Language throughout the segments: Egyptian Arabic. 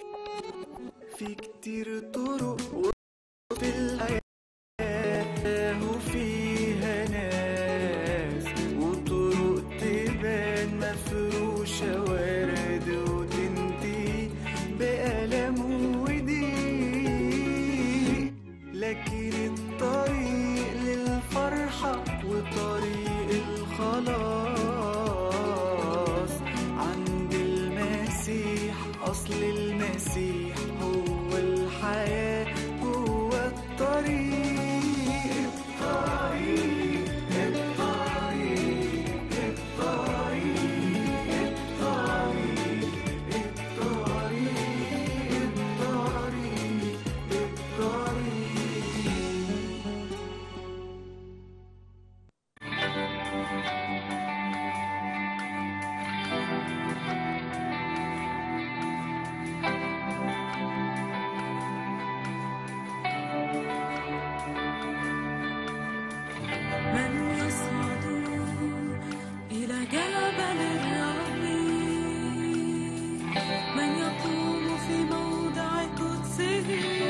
في كتير طرق في الحياة وفيها ناس وطرق تبان مفروشة ورد وتنتهي بألم وضيق لكن الطريق للفرحة وطريق الخلاص عند المسيح أصل المسيح هو الحياة هو الطريق الطريق الطريق الطريق الطريق الطريق الطريق الطريق من يصعد إلى جبل الرب من يقوم في موضع قدسه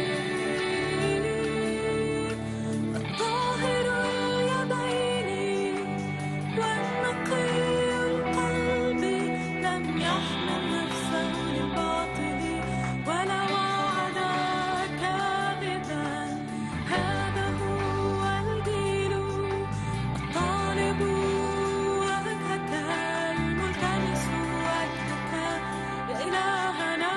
الطاهر اليدين والنقي القلب لم يحمل نفسه للباطل ولا وعد كاذبا هذا هو الجيل الطالب وجهك الملتمس وجهك يا إلهنا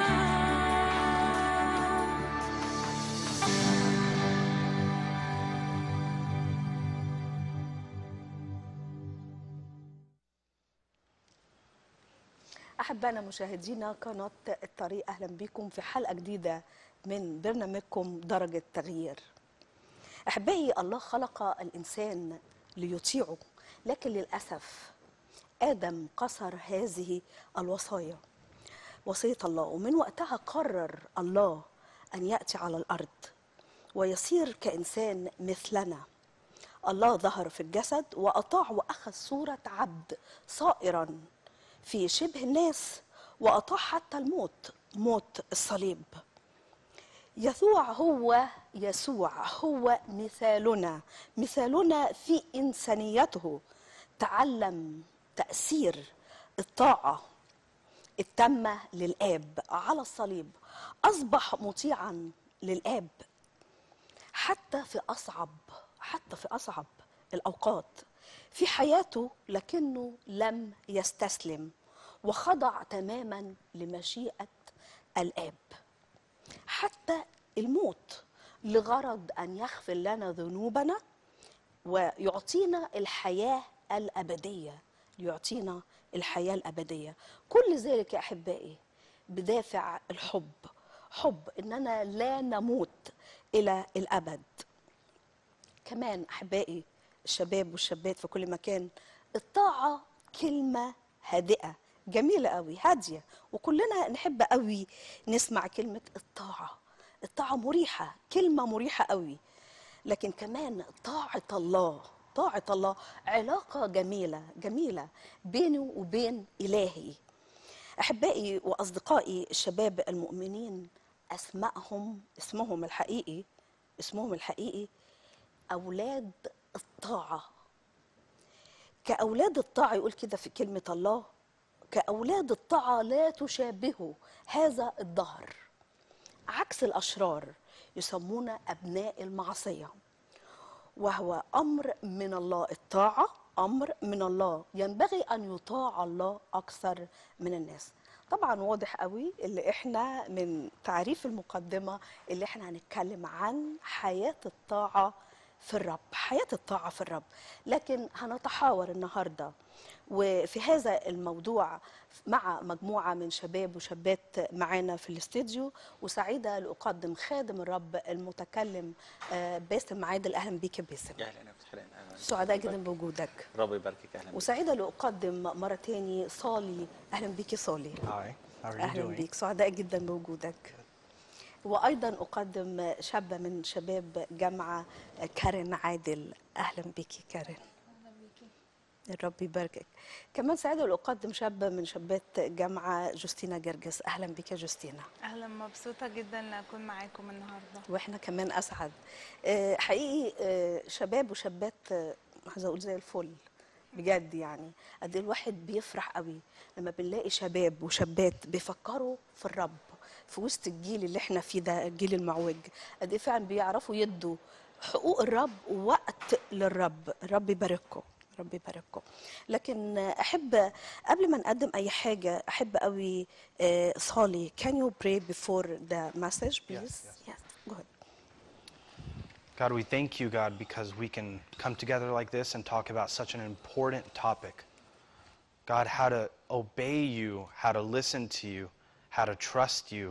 أحبائنا مشاهدينا قناة الطريق أهلا بكم في حلقة جديدة من برنامجكم درجة تغيير أحبائي الله خلق الإنسان ليطيعه لكن للأسف آدم كسر هذه الوصايا وصية الله ومن وقتها قرر الله أن يأتي على الأرض ويصير كإنسان مثلنا الله ظهر في الجسد وأطاع وأخذ صورة عبد صائرا في شبه الناس وأطاع حتى الموت موت الصليب يسوع هو يسوع هو مثالنا مثالنا في إنسانيته تعلم تأثير الطاعة التامة للآب على الصليب أصبح مطيعا للآب حتى في أصعب حتى في أصعب الأوقات في حياته لكنه لم يستسلم وخضع تماما لمشيئة الآب حتى الموت لغرض أن يغفر لنا ذنوبنا ويعطينا الحياة الأبدية يعطينا الحياة الأبدية كل ذلك يا أحبائي بدافع الحب حب إننا لا نموت إلى الأبد كمان أحبائي الشباب والشابات في كل مكان الطاعة كلمة هادئة جميلة قوي هادية وكلنا نحب قوي نسمع كلمة الطاعة الطاعة مريحة كلمة مريحة قوي لكن كمان طاعة الله طاعة الله علاقة جميلة جميلة بيني وبين إلهي أحبائي وأصدقائي الشباب المؤمنين أسمائهم اسمهم الحقيقي اسمهم الحقيقي أولاد الطاعة كأولاد الطاعة يقول كده في كلمة الله كأولاد الطاعة لا تشابهوا هذا الدهر عكس الأشرار يسمون أبناء المعصية وهو أمر من الله الطاعة أمر من الله ينبغي أن يطاع الله أكثر من الناس طبعا واضح قوي اللي احنا من تعريف المقدمة اللي احنا هنتكلم عن حياة الطاعة في الرب حياة الطاعة في الرب لكن هنتحاور النهاردة وفي هذا الموضوع مع مجموعة من شباب وشابات معانا في الاستديو وسعيدة لأقدم خادم الرب المتكلم آه، باسم عادل أهلا بيك يا باسم يا اهلا يا أخت حنان اهلا سعداء جدا بوجودك ربي يباركك اهلا بك وسعيدة لأقدم مرة تاني صالي أهلا بيك يا صالي Hi, how are you أهلا doing? بيك سعداء جدا بوجودك وأيضا أقدم شابة من شباب جامعة كارين عادل أهلا بيكي كارين الرب يباركك كمان سعيدة أن أقدم شابة من شابات جامعة جوستينا جرجس أهلا بك يا جوستينا اهلا مبسوطه جدا ان اكون معاكم النهارده واحنا كمان اسعد آه، حقيقي آه، شباب وشابات آه، عايزه اقول زي الفل بجد يعني قد إيه الواحد بيفرح قوي لما بنلاقي شباب وشابات بيفكروا في الرب في وسط الجيل اللي احنا فيه ده الجيل المعوج قد ايه فعلا بيعرفوا يدوا حقوق الرب ووقت للرب الرب يبارككم رب يبارككم لكن آه، احب قبل ما نقدم اي حاجه احب قوي آه، صالي can you pray before the message please yes. yes go ahead God, we thank you, God, because we can come together like this and talk about such an important topic. God, how to obey you, how to listen to you, how to trust you.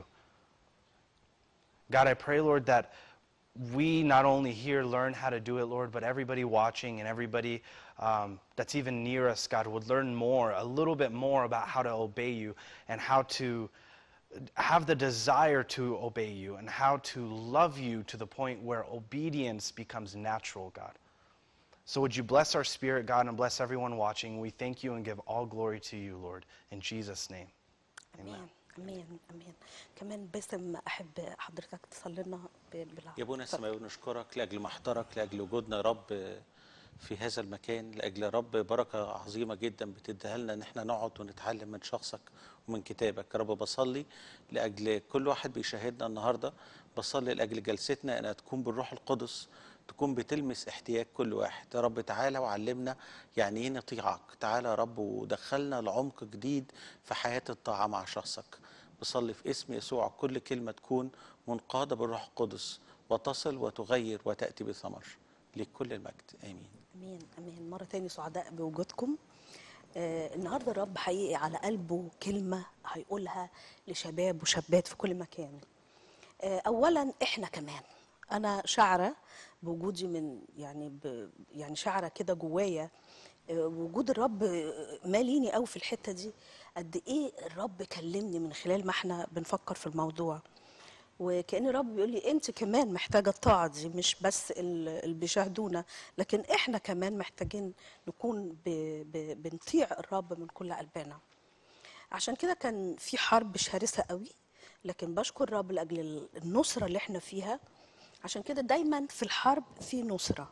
God, I pray, Lord, that we not only here learn how to do it, Lord, but everybody watching and everybody um, that's even near us, God, would learn more, a little bit more about how to obey you and how to have the desire to obey you and how to love you to the point where obedience becomes natural, God. So would you bless our spirit, God, and bless everyone watching? We thank you and give all glory to you, Lord, in Jesus' name. امين امين امين كمان باسم احب حضرتك تصلي لنا ب- بالع- يا ابونا اتفضل. السماوي نشكرك لاجل محضرك لاجل وجودنا يا رب في هذا المكان لاجل رب بركه عظيمه جدا بتديها لنا ان احنا نقعد ونتعلم من شخصك ومن كتابك يا رب بصلي لاجل كل واحد بيشاهدنا النهارده بصلي لاجل جلستنا انها تكون بالروح القدس تكون بتلمس احتياج كل واحد يا رب تعالى وعلمنا يعني ايه نطيعك تعالى يا رب ودخلنا لعمق جديد في حياه الطاعه مع شخصك بصلي في اسم يسوع كل كلمه تكون منقاده بالروح القدس وتصل وتغير وتاتي بثمر لكل المجد امين امين امين مره تاني سعداء بوجودكم آه النهارده الرب حقيقي على قلبه كلمه هيقولها لشباب وشابات في كل مكان آه اولا احنا كمان انا شاعره بوجودي من يعني ب يعني شاعره كده جوايا آه، وجود الرب آه، ماليني قوي في الحته دي قد ايه الرب كلمني من خلال ما احنا بنفكر في الموضوع وكأن الرب بيقول لي انت كمان محتاجه الطاعه دي مش بس ال- اللي بيشاهدونا لكن احنا كمان محتاجين نكون ب... ب... بنطيع الرب من كل قلبنا عشان كده كان في حرب شرسه قوي لكن بشكر الرب لاجل ال- النصره اللي احنا فيها عشان كده دايما في الحرب في نصره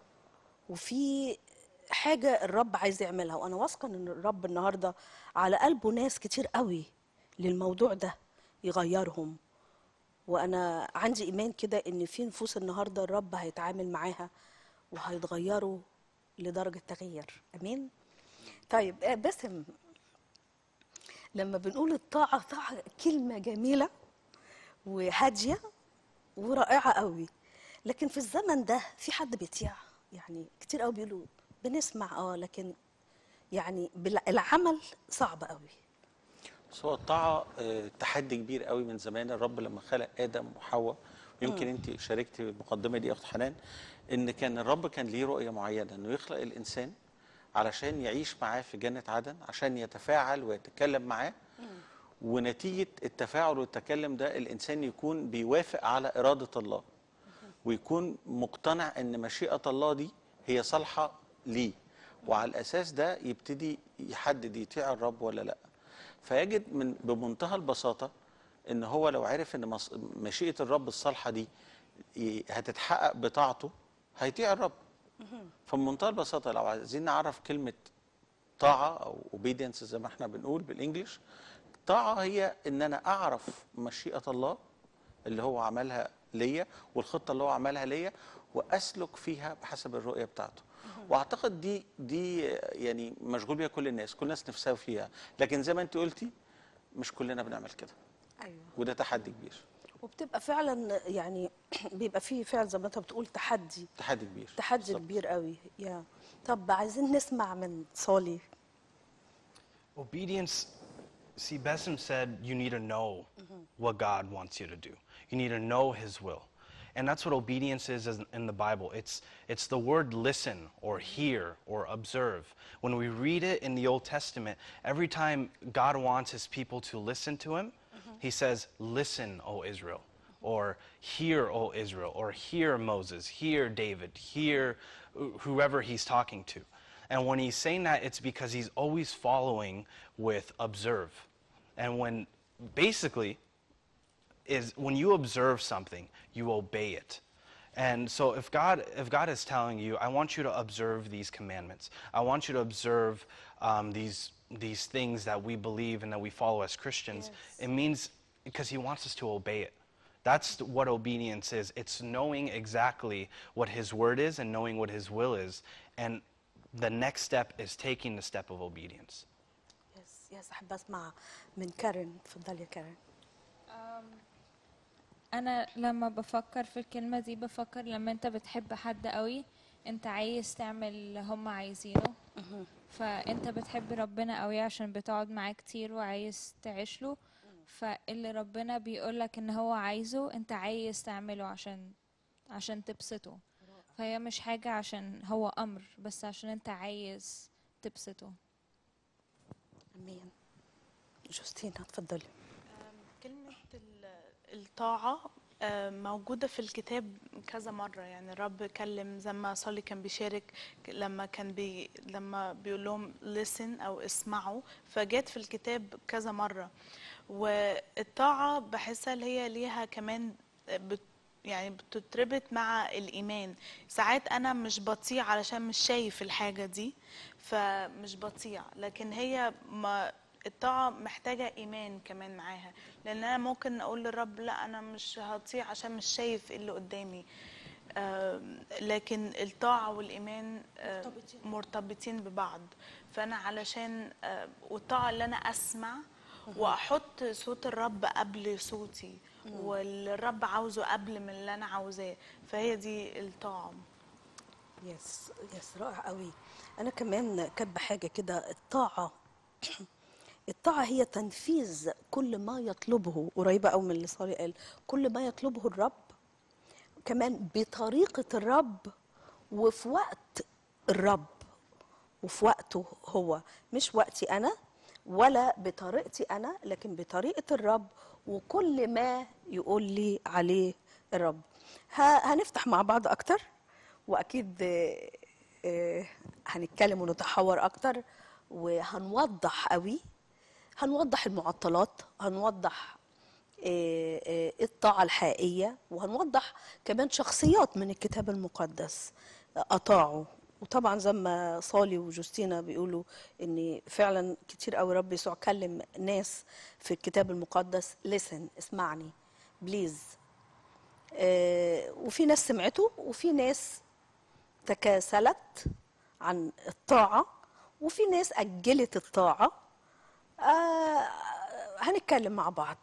وفي حاجه الرب عايز يعملها وانا واثقه ان الرب النهارده على قلبه ناس كتير قوي للموضوع ده يغيرهم وانا عندي ايمان كده ان في نفوس النهارده الرب هيتعامل معاها وهيتغيروا لدرجه تغيير امين طيب آه، باسم لما بنقول الطاعه طاعه كلمه جميله وهاديه ورائعه قوي لكن في الزمن ده في حد بيطيع يعني كتير قوي بيقولوا بنسمع اه لكن يعني بال- العمل صعب قوي بس هو الطاعة آه، تحدي كبير قوي من زمان الرب لما خلق آدم وحواء ويمكن انت شاركتي في المقدمة دي يا أخت حنان إن كان الرب كان ليه رؤية معينة إنه يخلق الإنسان علشان يعيش معاه في جنة عدن عشان يتفاعل ويتكلم معاه ونتيجة التفاعل والتكلم ده الإنسان يكون بيوافق على إرادة الله ويكون مقتنع ان مشيئه الله دي هي صالحه ليه وعلى الاساس ده يبتدي يحدد يطيع الرب ولا لا فيجد من بمنتهى البساطه ان هو لو عرف ان مص- مشيئه الرب الصالحه دي ي- هتتحقق بطاعته هيطيع الرب فبمنتهى البساطه لو عايزين نعرف كلمه طاعه او obedience زي ما احنا بنقول بالانجلش طاعه هي ان انا اعرف مشيئه الله اللي هو عملها ليا والخطه اللي هو عملها ليا واسلك فيها بحسب الرؤيه بتاعته واعتقد دي دي يعني مشغول بيها كل الناس كل الناس نفسها فيها لكن زي ما انت قلتي مش كلنا بنعمل كده ايوه وده تحدي كبير وبتبقى فعلا يعني بيبقى فيه فعلا زي ما انت بتقول تحدي تحدي كبير تحدي بالظبط. كبير قوي يا طب عايزين نسمع من صالي Obedience, see, Bessim said you need to know what God wants you to do. You need to know His will. And that's what obedience is in- in the Bible. It's, it's the word listen or hear or observe. When we read it in the Old Testament, every time God wants His people to listen to Him, He says, Listen, O Israel. Or hear, O Israel. Or hear Moses. Hear David. Hear wh- whoever He's talking to. And when he's saying that, it's because he's always following with observe. And when basically is when you observe something, you obey it. And so if God if God is telling you, I want you to observe these commandments. I want you to observe um, these these things that we believe and that we follow as Christians. It means because he wants us to obey it. That's what obedience is. It's knowing exactly what his word is and knowing what his will is. And the next step is taking the step of obedience. يس يس احب اسمع من كارين اتفضلي يا كارين انا لما بفكر في الكلمة دي بفكر لما انت بتحب حد قوي انت عايز تعمل اللي هم عايزينه فانت بتحب ربنا قوي عشان بتقعد معاه كتير وعايز تعيش له فاللي ربنا بيقولك ان هو عايزه انت عايز تعمله عشان عشان تبسطه فهي مش حاجة عشان هو امر بس عشان انت عايز تبسطه امين جوستينا اتفضلي كلمة ال- الطاعة آه، موجودة في الكتاب كذا مرة يعني الرب كلم زي ما صلي كان بيشارك لما كان بي لما بيقول لهم listen أو اسمعوا فجات في الكتاب كذا مرة والطاعة بحسها اللي هي ليها كمان بت يعني بتتربط مع الإيمان ساعات أنا مش بطيع علشان مش شايف الحاجة دي فمش بطيع لكن هي ما الطاعة محتاجة إيمان كمان معاها لأن أنا ممكن أقول للرب لا أنا مش هطيع عشان مش شايف إيه اللي قدامي آم، لكن الطاعة والإيمان آم، مرتبطين ببعض فأنا علشان آم، والطاعة اللي أنا أسمع وأحط صوت الرب قبل صوتي والرب عاوزه قبل من اللي أنا عاوزاه فهي دي الطاعة يس يس رائع قوي انا كمان كاتبه حاجه كده الطاعه الطاعه هي تنفيذ كل ما يطلبه قريبه قوي من اللي صالح قال كل ما يطلبه الرب كمان بطريقه الرب وفي وقت الرب وفي وقته هو مش وقتي انا ولا بطريقتي انا لكن بطريقه الرب وكل ما يقول لي عليه الرب ه- هنفتح مع بعض اكتر واكيد آه، آه، هنتكلم ونتحور اكتر وهنوضح قوي هنوضح المعطلات هنوضح آه، آه، الطاعة الحقيقية وهنوضح كمان شخصيات من الكتاب المقدس أطاعوا وطبعا زي ما صالي وجوستينا بيقولوا ان فعلا كتير قوي رب يسوع كلم ناس في الكتاب المقدس لسن اسمعني بليز آه، وفي ناس سمعته وفي ناس تكاسلت عن الطاعة وفي ناس أجلت الطاعة آه هنتكلم مع بعض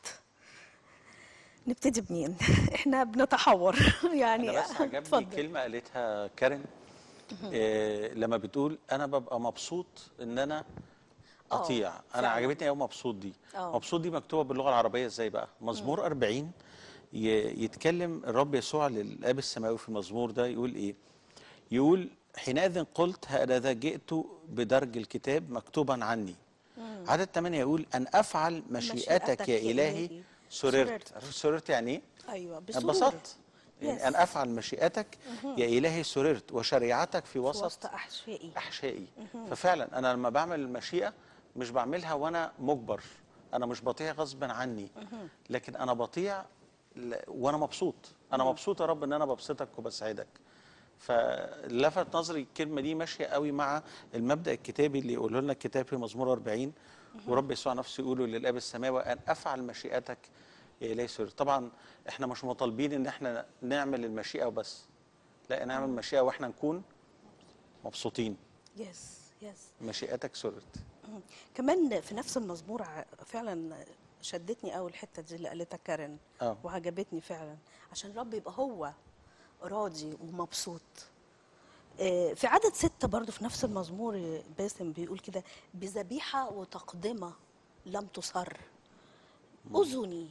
نبتدي بمين احنا بنتحور يعني انا بس عجبني اتفضل. كلمه قالتها كارين إيه لما بتقول انا ببقى مبسوط ان انا اطيع انا فعلا. عجبتني قوي مبسوط دي آه. مبسوط دي مكتوبه باللغه العربيه ازاي بقى مزمور 40 ي- يتكلم الرب يسوع للاب السماوي في المزمور ده يقول ايه يقول حينئذ قلت هذا جئت بدرج الكتاب مكتوبا عني عدد 8 يقول ان افعل مشيئتك مشيئتك يا يا الهي إلهي. سررت سررت. عارف سررت يعني ايه ايوه أنا بسرور انبسطت يعني Yes. أن أفعل مشيئتك يا إلهي سررت وشريعتك في في وسط وسط احشائي أحشائي ففعلا أنا لما بعمل المشيئة مش بعملها وأنا مجبر أنا مش بطيع غصبا عني لكن أنا بطيع ل- وأنا مبسوط أنا مبسوط يا رب إن أنا ببسطك وبسعدك فلفت نظري الكلمة دي ماشية قوي مع المبدأ الكتابي اللي يقوله لنا الكتاب في مزمور 40 ورب يسوع نفسه يقوله للآب السماوي أن أفعل مشيئتك يا إلهي سررت طبعا إحنا مش مطالبين إن إحنا نعمل المشيئة وبس لا نعمل مشيئة وإحنا نكون مبسوطين يس يس مشيئتك سرت كمان في نفس المزمور ع- فعلا شدتني قوي الحته دي اللي قالتها كارين آه. وعجبتني فعلا عشان الرب يبقى هو راضي ومبسوط آه، في عدد ستة برضو في نفس المزمور آه، باسم بيقول كده بذبيحة وتقدمة لم تصر أذني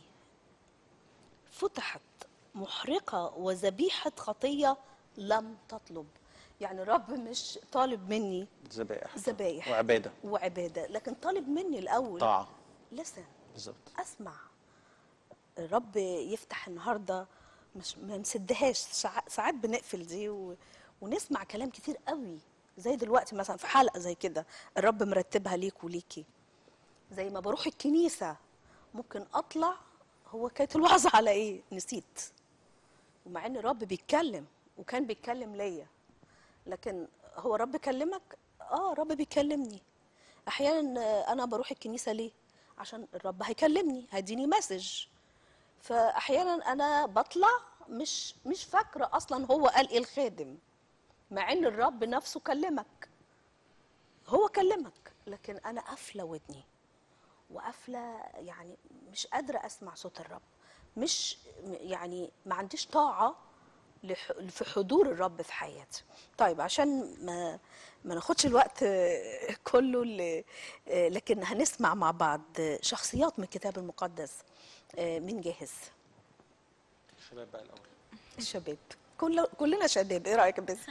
فتحت محرقة وذبيحة خطية لم تطلب يعني الرب مش طالب مني ذبائح ذبايح وعبادة وعبادة لكن طالب مني الأول طاعة لسن بالظبط أسمع الرب يفتح النهاردة مش ما نسدهاش ساع- ساعات بنقفل دي و... ونسمع كلام كتير قوي زي دلوقتي مثلا في حلقه زي كده الرب مرتبها ليك وليكي زي ما بروح الكنيسه ممكن اطلع هو كانت الوعظه على ايه نسيت ومع ان الرب بيتكلم وكان بيتكلم ليا لكن هو الرب كلمك اه الرب بيكلمني احيانا آه، انا بروح الكنيسه ليه عشان الرب هيكلمني هيديني مسج فاحيانا انا بطلع مش مش فاكره اصلا هو قال ايه الخادم مع ان الرب نفسه كلمك هو كلمك لكن انا قافله ودني وقافله يعني مش قادره اسمع صوت الرب مش م- يعني ما عنديش طاعه لح- في حضور الرب في حياتي طيب عشان ما ما ناخدش الوقت آه، كله ل- آه، لكن هنسمع مع بعض آه، شخصيات من الكتاب المقدس آه، مين جاهز الشباب بقى الاول الشباب كل كلنا شباب ايه رايك بس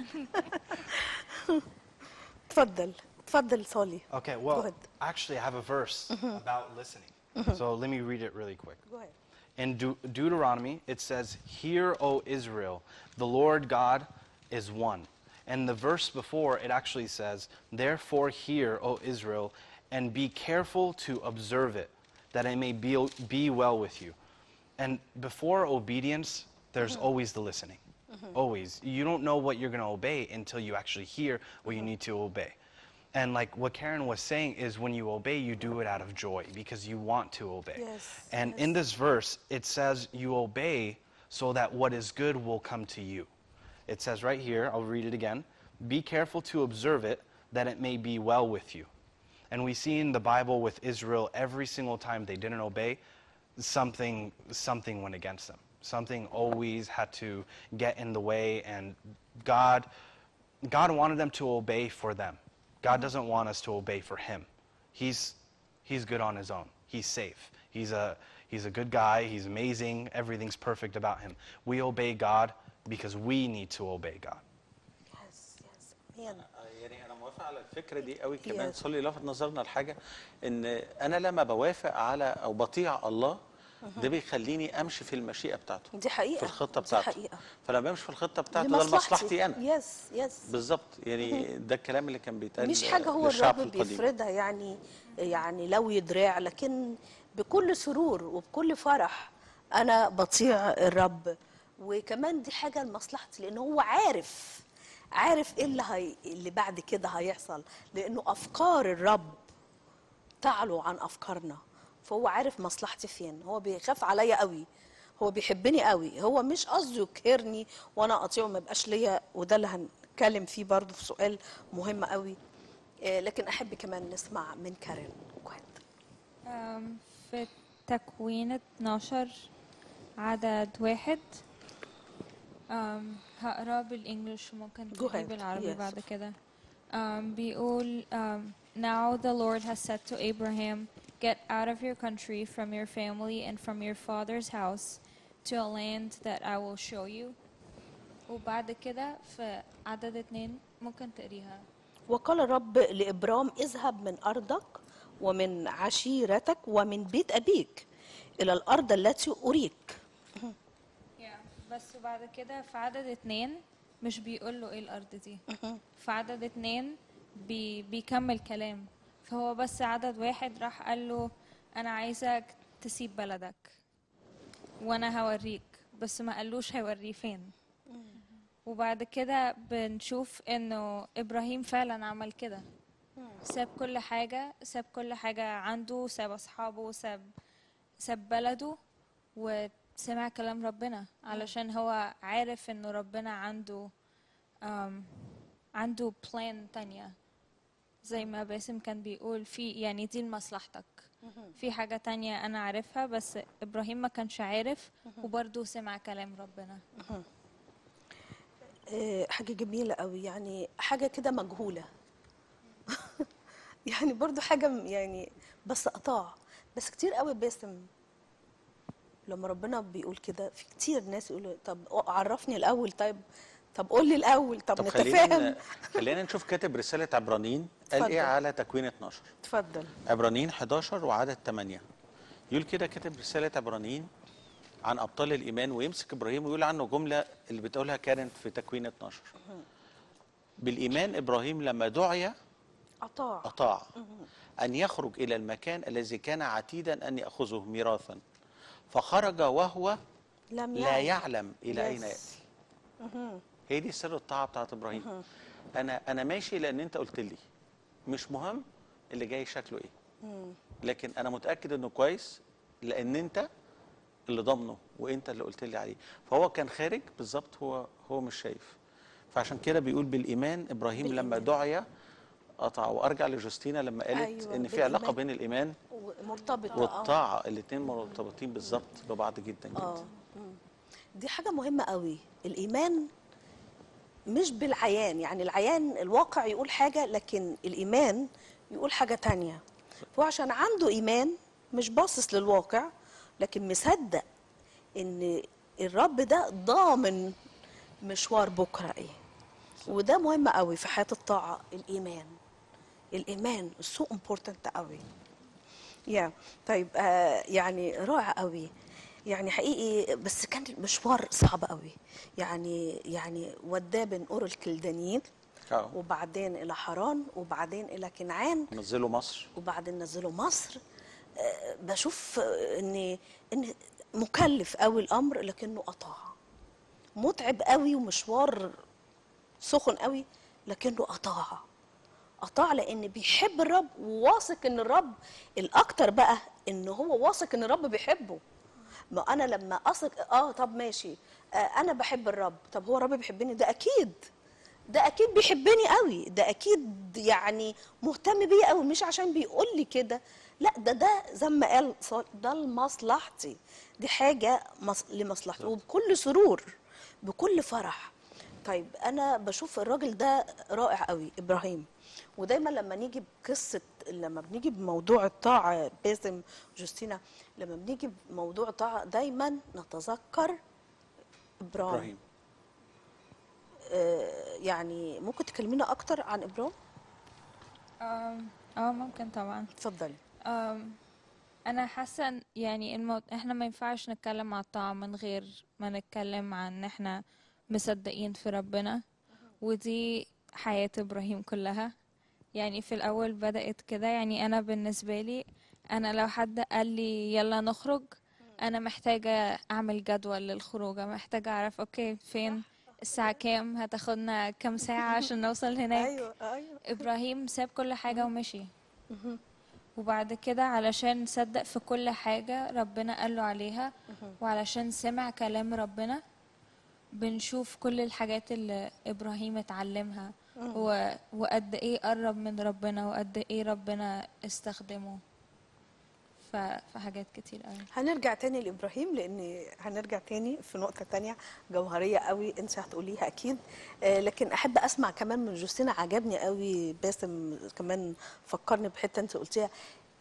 اتفضل اتفضل صالي Okay, Go well, ahead. actually, I have a verse about listening. So let me read it really quick. Go ahead. In De- Deuteronomy, it says, Hear, O Israel, the Lord God is one. And the verse before, it actually says, Therefore, hear, O Israel, and be careful to observe it, that it may be, be well with you. And before obedience, there's always the listening. Always. You don't know what you're going to obey until you actually hear what you need to obey. And like what Karen was saying is when you obey, you do it out of joy because you want to obey. Yes, And in this verse, it says you obey so that what is good will come to you. It says right here, I'll read it again. Be careful to observe it that it may be well with you. And we see in the Bible with Israel every single time they didn't obey, something something went against them. Something always had to get in the way and God God wanted them to obey for them. God doesn't want us to obey for him. He's he's good on his own. He's safe. He's a he's a good guy. He's amazing. Everything's perfect about him. We obey God because we need to obey God. Yes, yes. Man. يعني انا موافق على الفكره دي قوي كمان Yes. صلي لفت نظرنا لحاجه ان انا لما بوافق على او بطيع الله ده بيخليني امشي في المشيئه بتاعته دي حقيقة في الخطه دي بتاعته حقيقة. فلما بمشي في الخطه بتاعته ده لمصلحتي انا يس يس بالظبط يعني ده الكلام اللي كان بيتقال مش حاجة هو للشعب الرب القديم. بيفرضها يعني يعني لو يدراع لكن بكل سرور وبكل فرح أنا بطيع الرب وكمان دي حاجة لمصلحتي لأن هو عارف عارف إيه اللي, هي اللي بعد كده هيحصل لأنه أفكار الرب تعلو عن أفكارنا فهو عارف مصلحتي فين هو بيخاف عليا قوي هو بيحبني قوي هو مش قصده يقهرني وانا اطيعه ما يبقاش ليا وده اللي هنتكلم فيه برضو في سؤال مهم قوي آه، لكن احب كمان نسمع من كارين Go ahead. أم، في تكوين 12 عدد واحد أم، هقرا بالانجلش ممكن Go تقولي ahead. بالعربي Yes. بعد كده أم، بيقول أم، Now the Lord has said to Abraham, Get out of your country, from your family, and from your father's house, to a land that I will show you. وبعد كده في عدد اتنين ممكن تقريها وقال الرب لابرام اذهب من ارضك ومن عشيرتك ومن بيت ابيك الى الارض التي اريك Yeah. بس بعد كده في عدد اتنين مش بيقول له ايه الارض دي في عدد اتنين بي بيكمل كلام فهو بس عدد واحد راح قال له انا عايزك تسيب بلدك وانا هوريك بس ما قالوش هيوريه فين وبعد كده بنشوف انه ابراهيم فعلا عمل كده ساب كل حاجة ساب كل حاجة عنده ساب اصحابه ساب ساب بلده وسمع كلام ربنا علشان هو عارف انه ربنا عنده um, عنده بلان تانية زي ما باسم كان بيقول في يعني دي لمصلحتك في حاجة تانية أنا عارفها بس إبراهيم ما كانش عارف وبرضه سمع كلام ربنا آه، حاجة جميلة قوي يعني حاجة كده مجهولة يعني برضو حاجة م- يعني بس قطاع بس كتير قوي باسم لما ربنا بيقول كده في كتير ناس يقولوا طب عرفني الأول طيب طب قول لي الأول طب, طب نتفاهم خلينا خلينا نشوف كاتب رساله عبرانيين قال اتفضل. ايه على تكوين 12 اتفضل عبرانيين 11 وعدد 8 يقول كده كاتب رسالة عبرانيين عن أبطال الإيمان ويمسك إبراهيم ويقول عنه جملة اللي بتقولها كانت في تكوين 12 بالايمان ابراهيم لما دعي أطاع اطاع ان يخرج الى المكان الذي كان عتيدا ان ياخذه ميراثا فخرج وهو لم لا يعلم الى اين Yes. ياتي هي دي سر الطاعه بتاعت ابراهيم انا انا ماشي لان انت قلت لي مش مهم اللي جاي شكله ايه لكن انا متاكد انه كويس لان انت اللي ضامنه وانت اللي قلت لي عليه فهو كان خارج بالظبط هو هو مش شايف فعشان كده بيقول بالايمان ابراهيم لما بالإيمان. دعي قطع وارجع لجوستينا لما قالت أيوة، ان في علاقه بالإيمان. بين الايمان مرتبطة آه. والطاعه الاثنين مرتبطين بالظبط ببعض جدا جدا اه مم. دي حاجة مهمة قوي الإيمان مش بالعيان يعني العيان الواقع يقول حاجة لكن الإيمان يقول حاجة تانية هو عشان عنده إيمان مش باصص للواقع لكن مصدق إن الرب ده ضامن مشوار بكرة إيه وده مهم قوي في حياة الطاعة الإيمان الإيمان سو امبورتنت قوي يا طيب آه يعني رائع قوي يعني حقيقي بس كان المشوار صعب قوي يعني يعني وداه بين اور الكلدانيين اه وبعدين الى حران وبعدين الى كنعان نزلوا مصر وبعدين نزلوا مصر آه، بشوف آه، ان ان مكلف قوي الامر لكنه قطاع متعب قوي ومشوار سخن قوي لكنه قطاع قطاع لان بيحب الرب وواثق ان الرب الاكتر بقى ان هو واثق ان الرب بيحبه ما انا لما اثق اه طب ماشي آه انا بحب الرب طب هو الرب بيحبني ده اكيد ده اكيد بيحبني قوي ده اكيد يعني مهتم بيا قوي مش عشان بيقول لي كده لا ده ده زي ما قال صال- ده لمصلحتي دي حاجه مص... لمصلحتي وبكل سرور بكل فرح طيب انا بشوف الراجل ده رائع قوي ابراهيم ودايما لما نيجي بقصه لما بنيجي بموضوع الطاعه باسم جوستينا لما بنيجي بموضوع الطاعه دايما نتذكر ابراهيم, ابراهيم آه يعني ممكن تكلمينا اكتر عن ابراهيم آم، اه ممكن طبعا اتفضلي أم، انا حاسه إن- يعني المو... احنا ما ينفعش نتكلم عن الطاعه من غير ما نتكلم عن ان احنا مصدقين في ربنا ودي حياه ابراهيم كلها يعني في الاول بدات كده يعني انا بالنسبه لي انا لو حد قال لي يلا نخرج انا محتاجه اعمل جدول للخروجه محتاجه اعرف اوكي فين الساعه كام هتاخدنا كام ساعه عشان نوصل هناك ايوه ايوه ابراهيم ساب كل حاجه ومشي وبعد كده علشان صدق في كل حاجة ربنا قال له عليها وعلشان سمع كلام ربنا بنشوف كل الحاجات اللي إبراهيم اتعلمها و... وقد إيه قرب من ربنا وقد إيه ربنا استخدمه ف... في حاجات كتير قوي هنرجع تاني لابراهيم لان هنرجع تاني في نقطه تانية جوهريه قوي انت هتقوليها اكيد آه لكن احب اسمع كمان من جوستينا عجبني قوي باسم كمان فكرني بحته انت قلتيها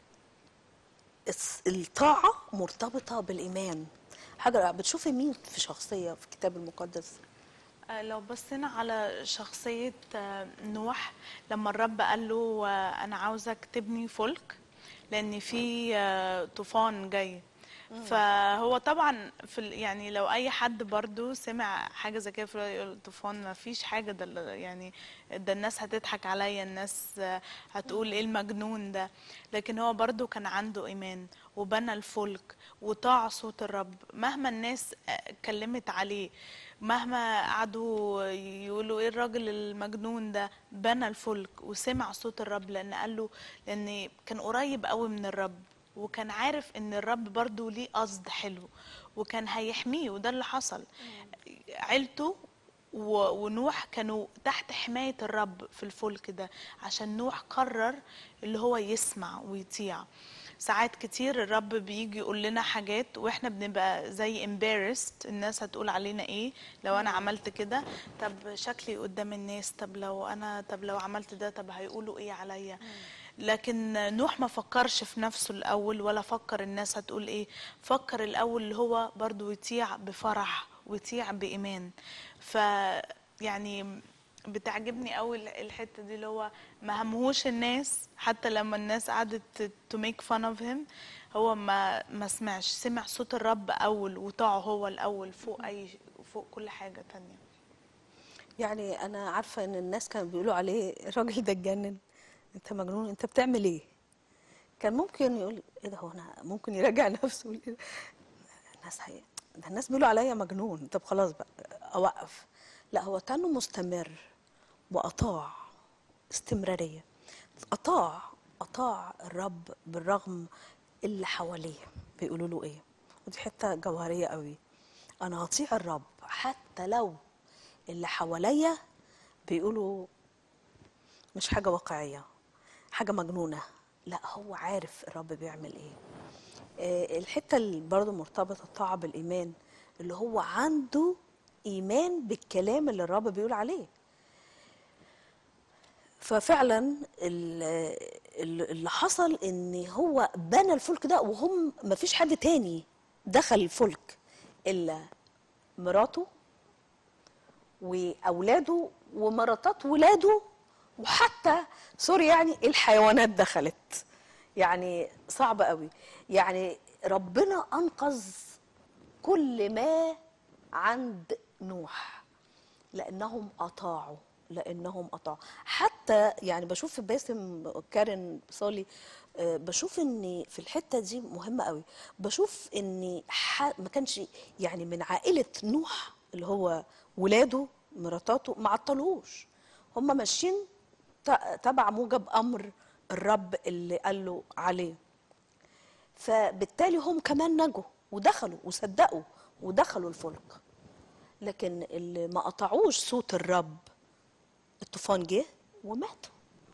الس- الطاعه مرتبطه بالايمان حاجه بتشوفي مين في شخصيه في الكتاب المقدس آه، لو بصينا على شخصية آه، نوح لما الرب قال له آه، أنا عاوزك تبني فلك لأن في آه، طوفان جاي فهو طبعا في ال- يعني لو اي حد برضو سمع حاجه زي كده في يقول طوفان ما فيش حاجه ده اللي- يعني ده الناس هتضحك عليا الناس آه، هتقول ايه المجنون ده لكن هو برضو كان عنده ايمان وبنى الفلك وطاع صوت الرب مهما الناس آه، اتكلمت عليه مهما قعدوا يقولوا ايه الراجل المجنون ده بنى الفلك وسمع صوت الرب لان قال له لان كان قريب قوي من الرب وكان عارف ان الرب برضو ليه قصد حلو وكان هيحميه وده اللي حصل عيلته و- ونوح كانوا تحت حماية الرب في الفلك ده عشان نوح قرر اللي هو يسمع ويطيع ساعات كتير الرب بيجي يقول لنا حاجات واحنا بنبقى زي embarrassed الناس هتقول علينا ايه لو انا عملت كده طب شكلي قدام الناس طب لو انا طب لو عملت ده طب هيقولوا ايه عليا لكن نوح ما فكرش في نفسه الاول ولا فكر الناس هتقول ايه فكر الاول اللي هو برضو يطيع بفرح ويطيع بايمان ف يعني بتعجبني قوي الحته دي اللي هو ما همهوش الناس حتى لما الناس قعدت to make fun of him هو ما ما سمعش سمع صوت الرب اول وطاعه هو الاول فوق اي فوق كل حاجه تانية يعني انا عارفه ان الناس كانوا بيقولوا عليه الراجل ده اتجنن انت مجنون انت بتعمل ايه كان ممكن يقول ايه ده هو انا ممكن يراجع نفسه ويقول إيه ده؟ الناس هي ده الناس بيقولوا عليا مجنون طب خلاص بقى اوقف لا هو كانه مستمر واطاع استمراريه اطاع اطاع الرب بالرغم اللي حواليه بيقولوا له ايه ودي حته جوهريه قوي انا هطيع الرب حتى لو اللي حواليا بيقولوا مش حاجه واقعيه حاجه مجنونه لا هو عارف الرب بيعمل ايه آه، الحته اللي برضه مرتبطه الطاعه بالايمان اللي هو عنده ايمان بالكلام اللي الرب بيقول عليه ففعلا ال- ال- اللي حصل ان هو بنى الفلك ده وهم ما فيش حد تاني دخل الفلك الا مراته واولاده ومراتات ولاده وحتى سوري يعني الحيوانات دخلت يعني صعب قوي يعني ربنا انقذ كل ما عند نوح لانهم اطاعوا لانهم اطاعوا حتى يعني بشوف في باسم كارن صالي آه، بشوف ان في الحته دي مهمه قوي بشوف ان ح- ما كانش يعني من عائله نوح اللي هو ولاده مراتاته ما عطلوش هم ماشيين ت- تبع موجب امر الرب اللي قال له عليه فبالتالي هم كمان نجوا ودخلوا وصدقوا ودخلوا الفلك لكن اللي ما قطعوش صوت الرب الطوفان جه وماتوا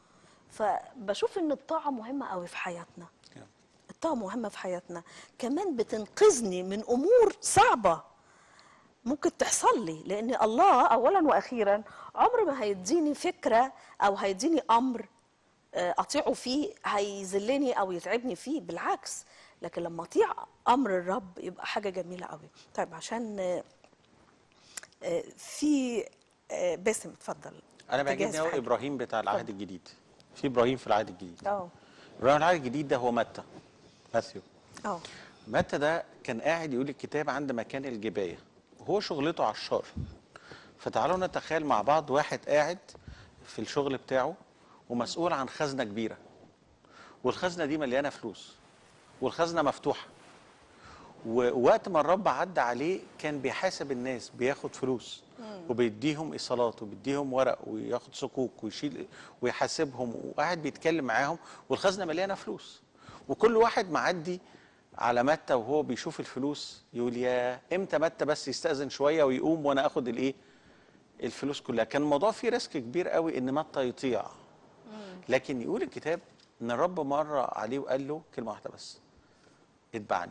فبشوف ان الطاعه مهمه قوي في حياتنا الطاعه مهمه في حياتنا كمان بتنقذني من امور صعبه ممكن تحصل لي لان الله اولا واخيرا عمر ما هيديني فكره او هيديني امر آه، اطيعه فيه هيذلني او يتعبني فيه بالعكس لكن لما اطيع امر الرب يبقى حاجه جميله قوي طيب عشان آه، آه، في آه، باسم اتفضل انا تجهز بيعجبني قوي حاجة. ابراهيم بتاع العهد الجديد في ابراهيم في العهد الجديد اه ابراهيم العهد الجديد ده هو متى ماثيو اه متى ده كان قاعد يقول الكتاب عند مكان الجبايه وهو شغلته عشار فتعالوا نتخيل مع بعض واحد قاعد في الشغل بتاعه ومسؤول عن خزنه كبيره والخزنه دي مليانه فلوس والخزنه مفتوحه ووقت ما الرب عدى عليه كان بيحاسب الناس بياخد فلوس وبيديهم ايصالات وبيديهم ورق وياخد صكوك ويشيل ويحاسبهم وقاعد بيتكلم معاهم والخزنه مليانه فلوس وكل واحد معدي على متى وهو بيشوف الفلوس يقول يا امتى متى بس يستأذن شويه ويقوم وانا اخد الايه الفلوس كلها كان الموضوع فيه ريسك كبير قوي ان متى يطيع لكن يقول الكتاب ان الرب مر عليه وقال له كلمه واحده بس اتبعني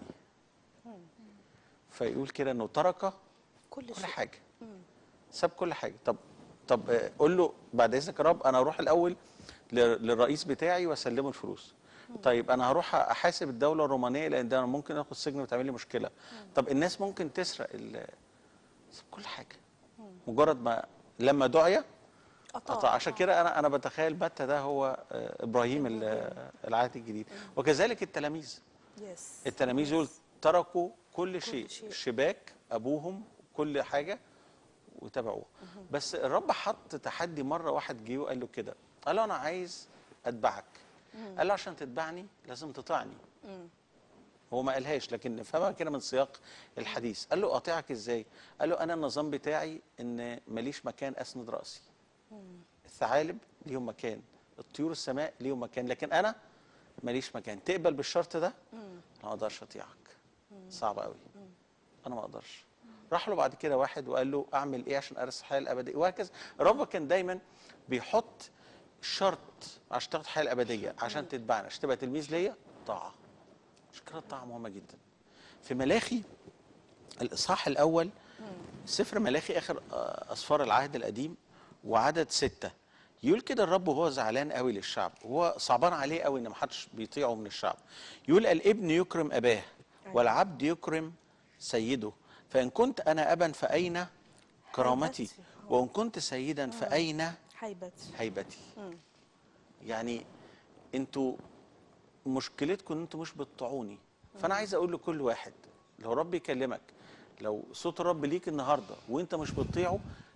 فيقول كده انه ترك كل كل شيء حاجه ساب كل حاجه طب طب آه، قول له بعد اذنك يا رب انا اروح الاول ل- للرئيس بتاعي واسلمه الفلوس طيب انا هروح احاسب الدوله الرومانيه لان ده أنا ممكن اخد سجن وتعمل لي مشكله طب الناس ممكن تسرق ال- ساب كل حاجه مجرد ما لما دعي قطع عشان كده انا انا بتخيل متى ده هو آه، ابراهيم ال- آه، العهد الجديد وكذلك التلاميذ يس التلاميذ دول تركوا كل شيء شيء. شباك ابوهم كل حاجه وتبعوه بس الرب حط تحدي مره واحد جه وقال له كده قال له انا عايز اتبعك قال له عشان تتبعني لازم تطيعني هو ما قالهاش لكن نفهمها كده من سياق الحديث قال له اطيعك ازاي قال له انا النظام بتاعي ان ماليش مكان اسند راسي الثعالب ليهم مكان الطيور السماء ليهم مكان لكن انا ماليش مكان تقبل بالشرط ده انا ما اقدرش اطيعك صعب قوي انا ما اقدرش راح له بعد كده واحد وقال له اعمل ايه عشان ارث الحياه الابديه وهكذا الرب كان دايما بيحط شرط عشان تاخد الحياه الابديه عشان تتبعني عشان تبقى تلميذ ليا طاعه عشان كده الطاعه مهمه جدا في ملاخي الاصحاح الاول سفر ملاخي اخر آه، اسفار العهد القديم وعدد ستة يقول كده الرب وهو زعلان قوي للشعب وهو صعبان عليه قوي ان ما حدش بيطيعه من الشعب يقول الابن يكرم اباه والعبد يكرم سيده فان كنت انا ابا فاين كرامتي هيبتي. وان كنت سيدا فاين هيبتي هيبتي يعني انتوا مشكلتكم ان انتوا مش بتطيعوني فانا عايز اقول لكل واحد لو رب يكلمك لو صوت الرب ليك النهارده وانت مش بتطيعه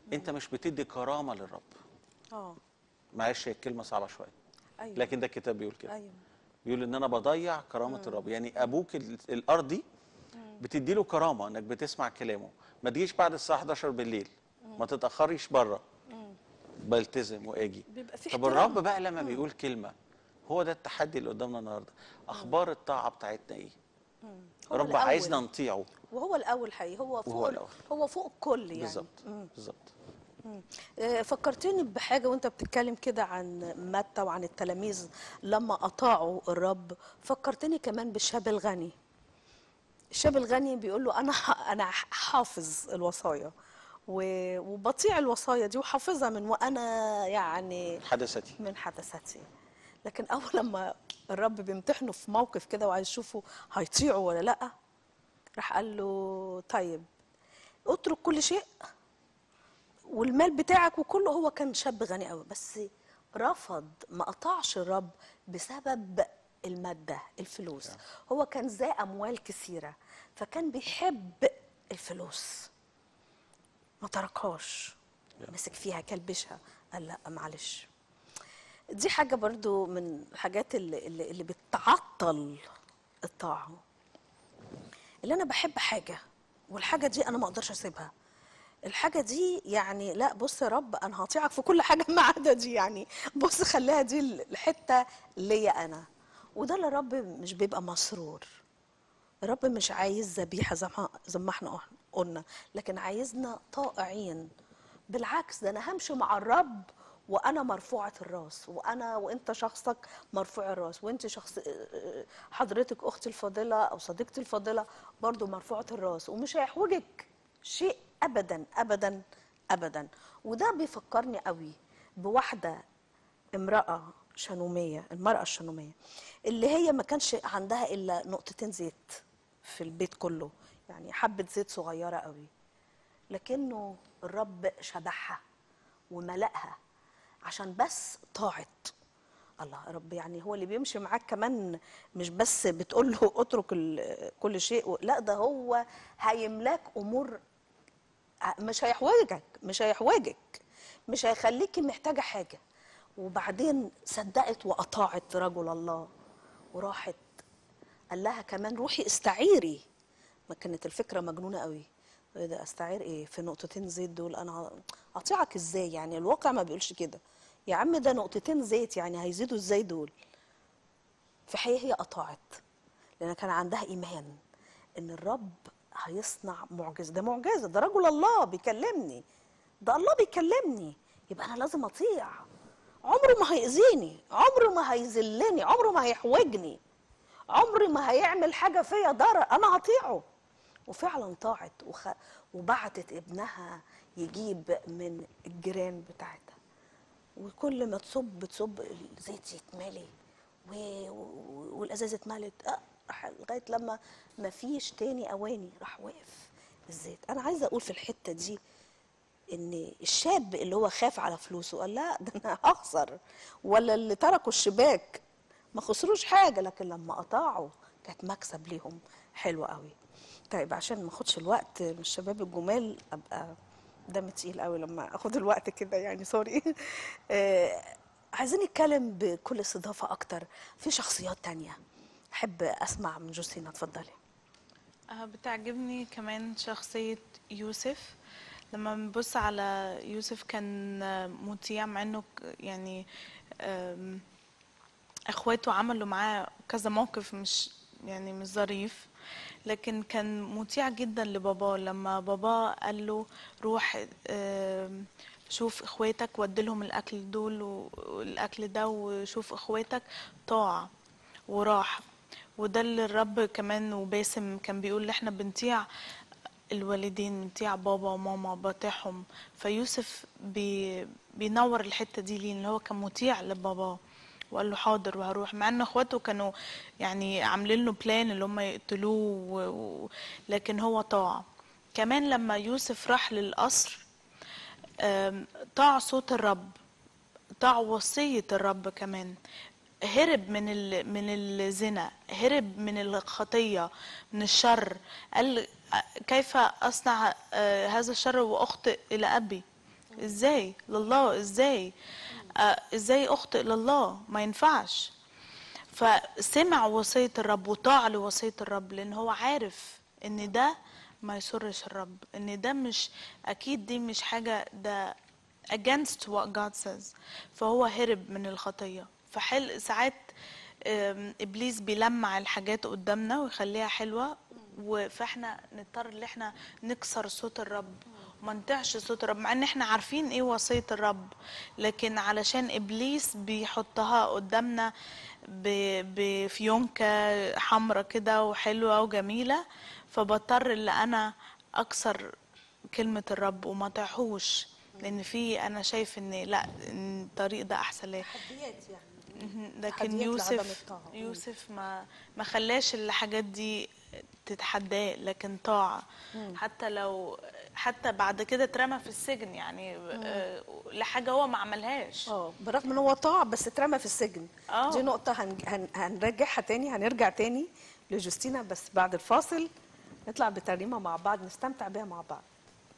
انت مش بتدي كرامه للرب اه معلش هي الكلمه صعبه شويه ايوه لكن ده الكتاب بيقول كده ايوه بيقول ان انا بضيع كرامه الرب يعني ابوك ال- الارضي بتدي له كرامه انك بتسمع كلامه ما تجيش بعد الساعه 11 بالليل ما تتاخريش بره بلتزم واجي بيبقى في طب احترام. الرب بقى لما بيقول كلمه هو ده التحدي اللي قدامنا النهارده اخبار الطاعه بتاعتنا ايه هو رب الأول. عايزنا نطيعه وهو الاول حقيقي هو فوق وهو ال- الأول. هو فوق الكل يعني بالظبط بالظبط آه، فكرتني بحاجة وانت بتتكلم كده عن متى وعن التلاميذ لما أطاعوا الرب فكرتني كمان بالشاب الغني الشاب الغني بيقول له أنا أنا حافظ الوصايا و- وبطيع الوصايا دي وحافظها من وأنا يعني حدثتي من حدثتي لكن أول لما الرب بيمتحنه في موقف كده وعايز يشوفه هيطيعه ولا لأ راح قال له طيب اترك كل شيء والمال بتاعك وكله هو كان شاب غني قوي بس رفض ما قطعش الرب بسبب المادة الفلوس هو كان ذا أموال كثيرة فكان بيحب الفلوس ما تركهاش مسك فيها كلبشها قال لا معلش دي حاجة برضو من الحاجات اللي, اللي, اللي بتعطل الطاعة اللي أنا بحب حاجة والحاجة دي أنا ما أقدرش أسيبها الحاجة دي يعني لا بص يا رب أنا هطيعك في كل حاجة ما عدا دي يعني بص خليها دي الحتة ليا أنا وده اللي الرب مش بيبقى مسرور الرب مش عايز ذبيحة زي ما زي ما احنا قلنا لكن عايزنا طائعين بالعكس ده أنا همشي مع الرب وأنا مرفوعة الراس وأنا وأنت شخصك مرفوع الراس وأنت شخص حضرتك أختي الفاضلة أو صديقتي الفاضلة برضو مرفوعة الراس ومش هيحوجك شيء ابدا ابدا ابدا وده بيفكرني قوي بواحده امراه شنوميه المراه الشنوميه اللي هي ما كانش عندها الا نقطتين زيت في البيت كله يعني حبه زيت صغيره قوي لكنه الرب شبعها وملأها عشان بس طاعت الله يا رب يعني هو اللي بيمشي معاك كمان مش بس بتقول له اترك ال- كل شيء و- لا ده هو هيملاك امور ع- مش هيحوجك مش هيحوجك مش هيخليكي محتاجه حاجه وبعدين صدقت واطاعت رجل الله وراحت قال لها كمان روحي استعيري ما كانت الفكره مجنونه قوي ايه ده استعير ايه في نقطتين زيت دول انا اطيعك ازاي يعني الواقع ما بيقولش كده يا عم ده نقطتين زيت يعني هيزيدوا ازاي دول في حقيقة هي أطاعت لأن كان عندها إيمان إن الرب هيصنع معجزة ده معجزة ده رجل الله بيكلمني ده الله بيكلمني يبقى أنا لازم أطيع عمره ما هيأذيني عمره ما هيذلني عمره ما هيحوجني عمري ما هيعمل حاجة فيا ضرر أنا هطيعه وفعلا طاعت وخ... وبعتت ابنها يجيب من الجيران بتاعتها وكل ما تصب تصب الزيت يتملي و... و- والازازه اتملت آه راح لغايه لما ما فيش تاني اواني راح وقف الزيت انا عايزه اقول في الحته دي ان الشاب اللي هو خاف على فلوسه قال لا ده انا هخسر ولا اللي تركوا الشباك ما خسروش حاجه لكن لما قطعوا كانت مكسب ليهم حلو قوي طيب عشان ما اخدش الوقت من الشباب الجمال ابقى دم تقيل قوي لما اخد الوقت كده يعني سوري آه عايزين نتكلم بكل استضافه اكتر في شخصيات تانية احب اسمع من جوستينا اتفضلي آه، بتعجبني كمان شخصية يوسف لما بنبص على يوسف كان آه، مطيع مع انه ك- يعني آم، اخواته عملوا معاه كذا موقف مش يعني مش ظريف لكن كان مطيع جدا لباباه لما باباه قال له روح آم، شوف اخواتك وديلهم الاكل دول و- والاكل ده وشوف اخواتك طاع وراح وده اللي الرب كمان وباسم كان بيقول ان احنا بنطيع الوالدين بنطيع بابا وماما بطيعهم فيوسف بي بينور الحته دي ليه ان هو كان مطيع لباباه وقال له حاضر وهروح مع ان اخواته كانوا يعني عاملين له بلان اللي هم يقتلوه و... و... لكن هو طاع كمان لما يوسف راح للقصر آم، طاع صوت الرب طاع وصية الرب كمان هرب من ال... من الزنا هرب من الخطية من الشر قال كيف أصنع آه، هذا الشر وأخطئ إلى أبي ازاي لله ازاي آه ازاي اخطئ لله ما ينفعش فسمع وصية الرب وطاع لوصية الرب لان هو عارف ان ده ما يسرش الرب ان ده مش اكيد دي مش حاجة ده against what God says فهو هرب من الخطية فحل ساعات آم، ابليس بيلمع الحاجات قدامنا ويخليها حلوه و- فاحنا نضطر ان احنا نكسر صوت الرب وما نطيعش صوت الرب مع ان احنا عارفين ايه وصيه الرب لكن علشان ابليس بيحطها قدامنا ب- بفيونكه حمرة كده وحلوه وجميله فبضطر ان انا اكسر كلمه الرب وما اطيعهوش لان في انا شايف ان لا إن الطريق ده احسن ليا تحديات يعني مهم. لكن تحديات لعدم يوسف الطاعة. مم. يوسف ما ما خلاش الحاجات دي تتحداه لكن طاعة حتى لو حتى بعد كده اترمى في السجن يعني آه، لحاجة هو ما عملهاش اه برغم ان هو طاع بس اترمى في السجن آه. دي نقطة هن... هن... هنرجعها تاني هنرجع تاني لجوستينا بس بعد الفاصل نطلع بترنيمة مع بعض نستمتع بيها مع بعض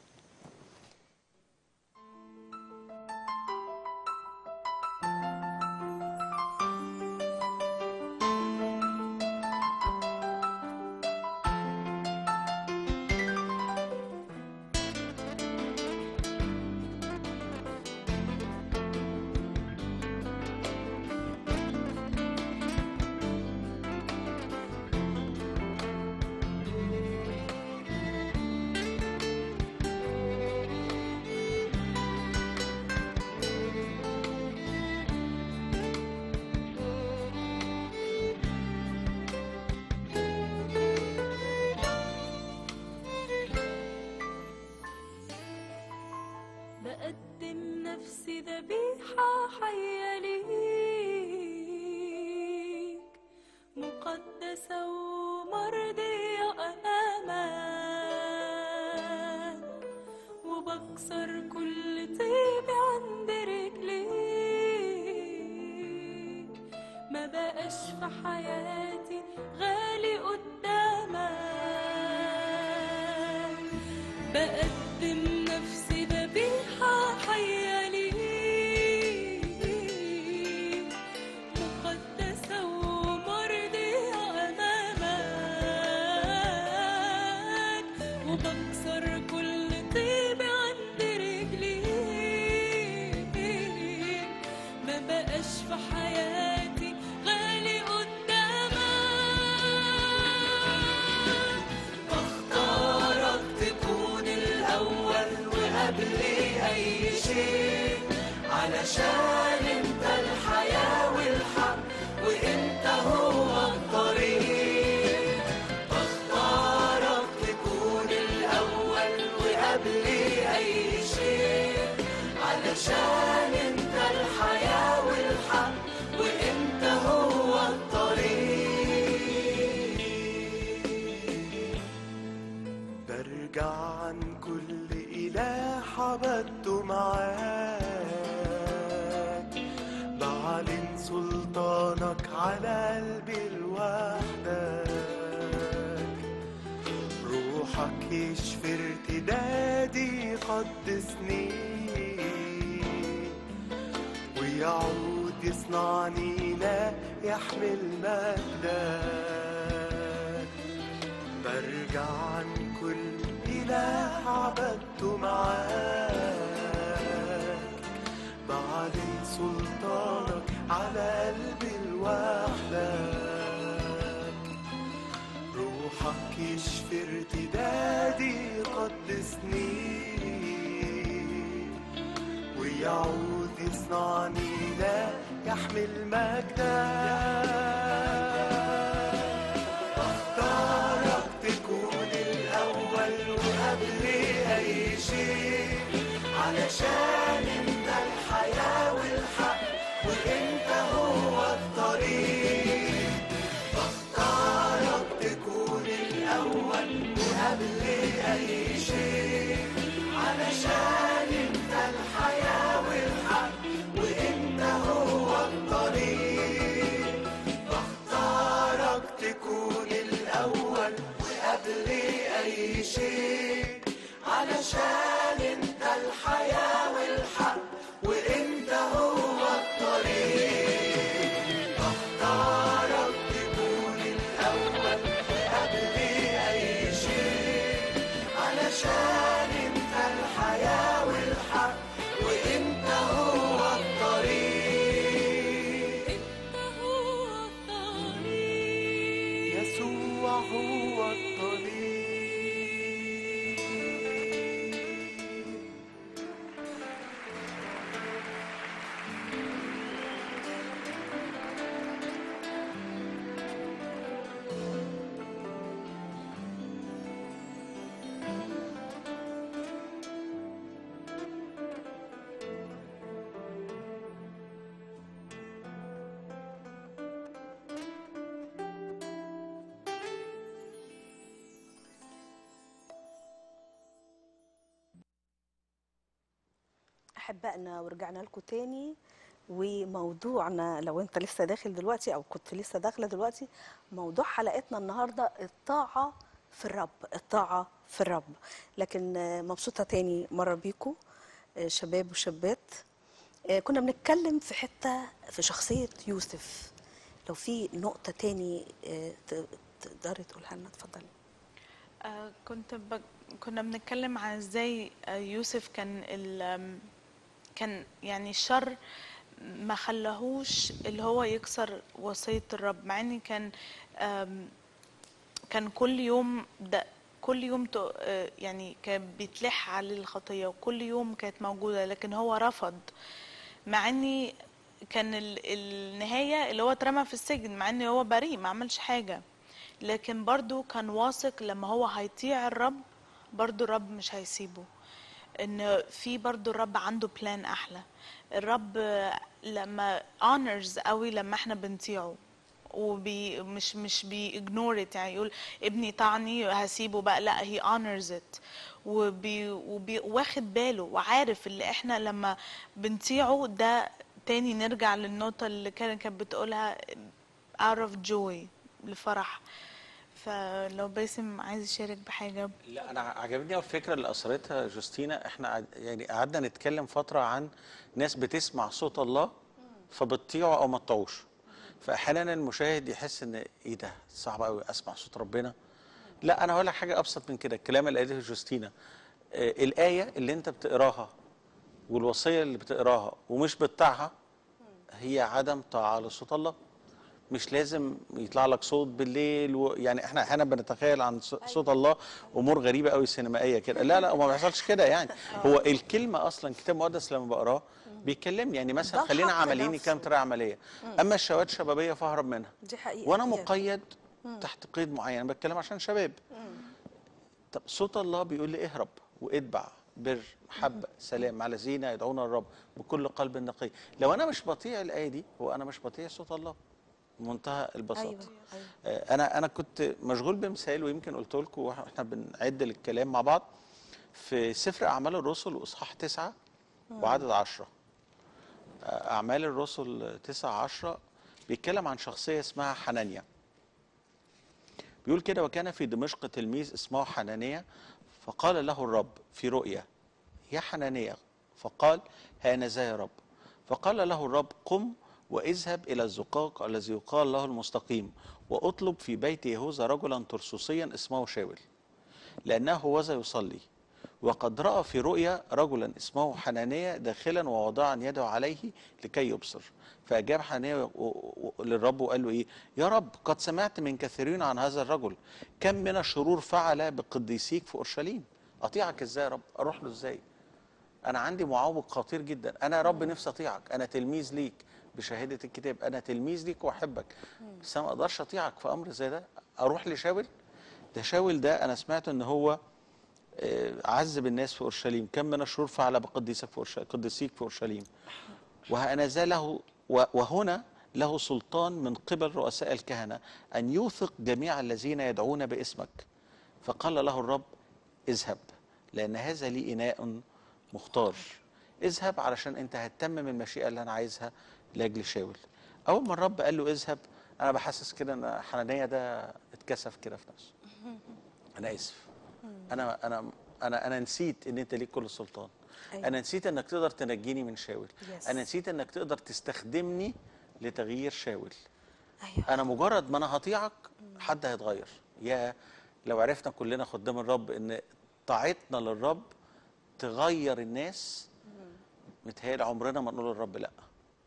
بقدم نفسي ذبيحة حية ليك مقدسة ومرضية أمامك وبكسر كل طيب عند رجليك ما بقاش في حياتي غالي قدامك بقدم نفسي ذبيحة حية ليك مقدسة ومرضية أمامك وبكسر كل طيب عند رجليك ما بقاش في حياتي غالي قدامك بختارك تكون الأول وقبل أي شيء علشان أنت الحياة والحق وأنت هو الطريق بختارك تكون الأول وقبل أي شيء علشان أنت الحياة والحق وأنت هو الطريق برجع عن كل إله عبدته معاك بعلن سلطانك على قلبي لوحدك روحك يشفي ارتدادي يقدسني ويعود يصنعني لا يحمل مجدك برجع عن كل إله عبدته معاك بعلن سلطانك على قلبي لوحدك روحك يشفي ارتدادي يقدسني ويعود يصنعني لا يحمل مجدك بختارك تكون الأول وقبل أي شيء علشان أنت الحياة والحق وأنت هو الطريق بختارك تكون الأول وقبل أي شيء علشان أنت الحياة والحق وأنت هو الطريق بختارك تكون الأول وقبل أي شيء علشان أنت الحياة والحق احبائنا ورجعنا لكم تاني وموضوعنا لو انت لسه داخل دلوقتي او كنت لسه داخله دلوقتي موضوع حلقتنا النهارده الطاعه في الرب الطاعه في الرب لكن آه، مبسوطه تاني مره بيكم آه، شباب وشابات آه، كنا بنتكلم في حته في شخصيه يوسف لو في نقطه تاني آه، ت- تقدري تقولها لنا اتفضلي آه، كنت ب... كنا بنتكلم عن ازاي آه، يوسف كان ال... آم، كان يعني الشر ما خلاهوش اللي هو يكسر وصية الرب مع ان كان آم، كان كل يوم ده كل يوم ت- آه، يعني كان بيتلح على الخطية وكل يوم كانت موجودة لكن هو رفض مع اني كان ال- النهاية اللي هو اترمى في السجن مع ان هو بريء ما عملش حاجة لكن برضو كان واثق لما هو هيطيع الرب برضو الرب مش هيسيبه ان في برضو الرب عنده بلان احلى الرب لما honors قوي لما احنا بنطيعه وبي مش مش بيجنور يعني يقول ابني طعني هسيبه بقى لا هي honors it وبي وبي واخد باله وعارف اللي احنا لما بنطيعه ده تاني نرجع للنقطة اللي كانت كانت بتقولها out of joy لفرح فلو باسم عايز يشارك بحاجة لا انا عجبتني قوي الفكره اللي اثرتها جوستينا احنا قعد- يعني قعدنا نتكلم فتره عن ناس بتسمع صوت الله فبتطيعه او ما تطيعوش فاحيانا المشاهد يحس ان ايه ده صعب قوي اسمع صوت ربنا لا انا هقول لك حاجه ابسط من كده الكلام اللي قالته جوستينا آه الايه اللي انت بتقراها والوصيه اللي بتقراها ومش بتطيعها هي عدم طاعه لصوت الله مش لازم يطلع لك صوت بالليل و... يعني احنا احيانا بنتخيل عن ص- صوت الله امور غريبه قوي سينمائيه كده لا لا وما بيحصلش كده يعني هو الكلمه اصلا كتاب مقدس لما بقراه بيكلمني يعني مثلا ده خلينا الحق عمليني نفسه. كام طريقه عمليه اما الشهوات شبابيه فاهرب منها دي حقيقه وانا هي- مقيد تحت قيد معين أنا بتكلم عشان شباب طب صوت الله بيقول لي اهرب واتبع بر محبه سلام على الذين يدعون الرب بكل قلب نقي لو انا مش بطيع الايه دي هو انا مش بطيع صوت الله بمنتهى البساطه ايوه ايوه آه، انا انا كنت مشغول بمثال ويمكن قلت لكم واحنا بنعد الكلام مع بعض في سفر اعمال الرسل واصحاح تسعة وعدد عشرة آه، اعمال الرسل تسعة عشرة بيتكلم عن شخصيه اسمها حنانيا بيقول كده وكان في دمشق تلميذ اسمه حنانيا فقال له الرب في رؤيا يا حنانيا فقال هانذا يا رب فقال له الرب قم واذهب الى الزقاق الذي يقال له المستقيم واطلب في بيت يهوذا رجلا ترسوسيا اسمه شاول لانه هوذا يصلي وقد راى في رؤيا رجلا اسمه حنانيا داخلا ووضعا يده عليه لكي يبصر فاجاب حنانيا و- و- و- للرب وقال له ايه يا رب قد سمعت من كثيرين عن هذا الرجل كم من الشرور فعل بقديسيك في اورشليم اطيعك ازاي يا رب اروح له ازاي انا عندي معوق خطير جدا انا يا رب نفسي اطيعك انا تلميذ ليك بشهاده الكتاب انا تلميذ ليك واحبك بس انا ما اقدرش اطيعك في امر زي ده اروح لشاول ده شاول ده انا سمعت ان هو آه، عذب الناس في اورشليم كم من الشرور فعل بقديسك في أورشليم قديسيك في اورشليم وهأنذا له و- وهنا له سلطان من قبل رؤساء الكهنه ان يوثق جميع الذين يدعون باسمك فقال له الرب اذهب لان هذا لي اناء مختار اذهب علشان انت هتتمم المشيئه اللي انا عايزها لاجل شاول اول ما الرب قال له اذهب انا بحسس كده ان حنانيا ده اتكسف كده في نفسه انا اسف انا انا انا انا نسيت ان انت ليك كل السلطان أيوة. انا نسيت انك تقدر تنجيني من شاول Yes. انا نسيت انك تقدر تستخدمني لتغيير شاول ايوه انا مجرد ما انا هطيعك حد هيتغير يا لو عرفنا كلنا خدام الرب ان طاعتنا للرب تغير الناس متهيألي عمرنا ما نقول للرب لا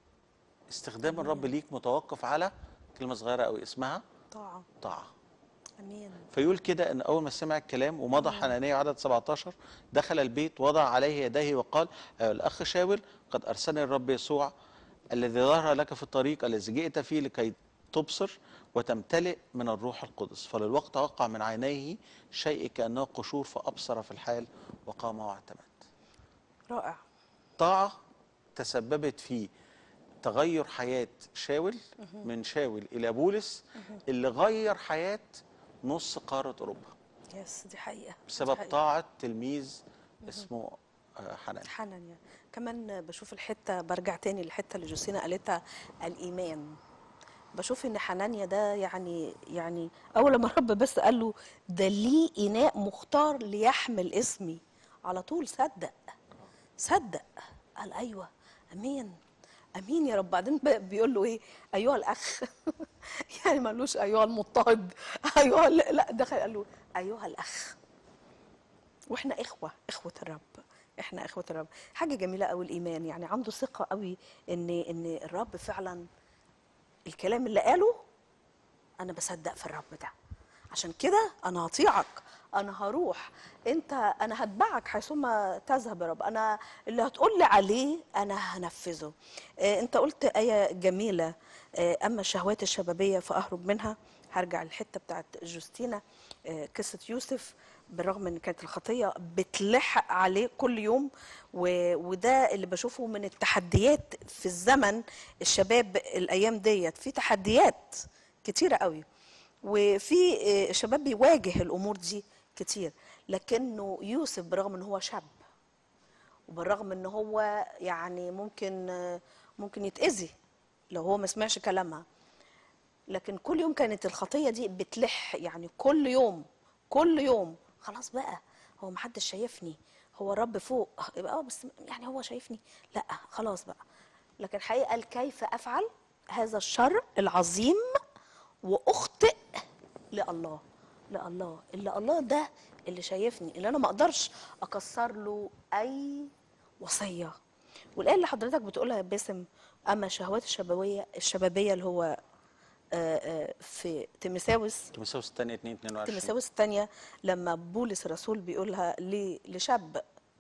استخدام الرب ليك متوقف على كلمه صغيره قوي اسمها طاعه طاعه امين فيقول كده ان اول ما سمع الكلام ومضى حنانيا عدد 17 دخل البيت وضع عليه يديه وقال ايها الاخ شاول قد ارسلني الرب يسوع الذي ظهر لك في الطريق الذي جئت فيه لكي تبصر وتمتلئ من الروح القدس فللوقت وقع من عينيه شيء كانه قشور فابصر في الحال وقام واعتمد رائع طاعه تسببت في تغير حياه شاول من شاول الى بولس اللي غير حياه نص قاره اوروبا يس دي حقيقه دي بسبب حقيقة. طاعة تلميذ اسمه آه، حنان حنانيا كمان بشوف الحته برجع تاني للحته اللي جوسينا قالتها الايمان بشوف ان حنانيا ده يعني يعني اول لما الرب بس قال له ده ليه اناء مختار ليحمل اسمي على طول صدق صدق قال ايوه امين امين يا رب بعدين بقى بيقول له ايه ايها الاخ يعني مالوش ايها المضطهد ايها لا لا دخل قال له ايها الاخ واحنا اخوه اخوه الرب احنا اخوه الرب حاجه جميله قوي الايمان يعني عنده ثقه قوي ان ان الرب فعلا الكلام اللي قاله انا بصدق في الرب ده عشان كده انا هطيعك انا هروح انت انا هتبعك حيثما تذهب يا رب انا اللي هتقول لي عليه انا هنفذه آه، انت قلت ايه جميله آه، اما الشهوات الشبابيه فاهرب منها هرجع للحته بتاعت جوستينا آه، قصه يوسف بالرغم ان كانت الخطيه بتلحق عليه كل يوم و... وده اللي بشوفه من التحديات في الزمن الشباب الايام ديت في تحديات كتيره قوي وفي آه، شباب بيواجه الامور دي كتير لكنه يوسف برغم ان هو شاب وبالرغم ان هو يعني ممكن آه، ممكن يتاذي لو هو ما سمعش كلامها لكن كل يوم كانت الخطيه دي بتلح يعني كل يوم كل يوم خلاص بقى هو ما حدش شايفني هو الرب فوق يبقى اه بس يعني هو شايفني لا خلاص بقى لكن حقيقه قال كيف افعل هذا الشر العظيم واخطئ لله لله اللي الله ده اللي شايفني اللي انا ما اقدرش اكسر له اي وصيه والايه اللي حضرتك بتقولها يا باسم اما الشهوات الشبابيه الشبابيه اللي هو آه، آه، في تيمساوس تيموثاوس الثانية 2 22 تيمساوس الثانيه لما بولس الرسول بيقولها ل- لشاب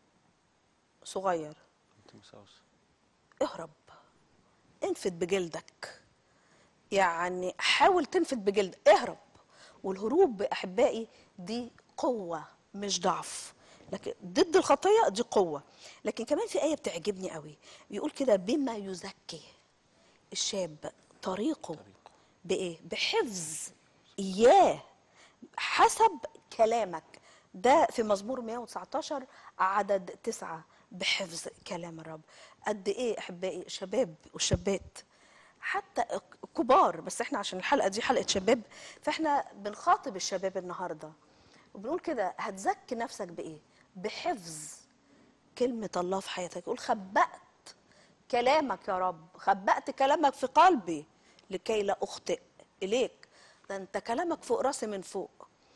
صغير تيموثاوس اهرب انفد بجلدك يعني حاول تنفد بجلد اهرب والهروب باحبائي دي قوه مش ضعف لكن ضد الخطيه دي قوه لكن كمان في ايه بتعجبني قوي بيقول كده بما يزكي الشاب طريقه بايه بحفظ اياه حسب كلامك ده في مزمور 119 عدد تسعة بحفظ كلام الرب قد ايه احبائي شباب وشابات حتى كبار بس احنا عشان الحلقه دي حلقه شباب فاحنا بنخاطب الشباب النهارده وبنقول كده هتزكي نفسك بايه بحفظ كلمه الله في حياتك يقول خبأت كلامك يا رب خبأت كلامك في قلبي لكي لا اخطئ اليك ده انت كلامك فوق راسي من فوق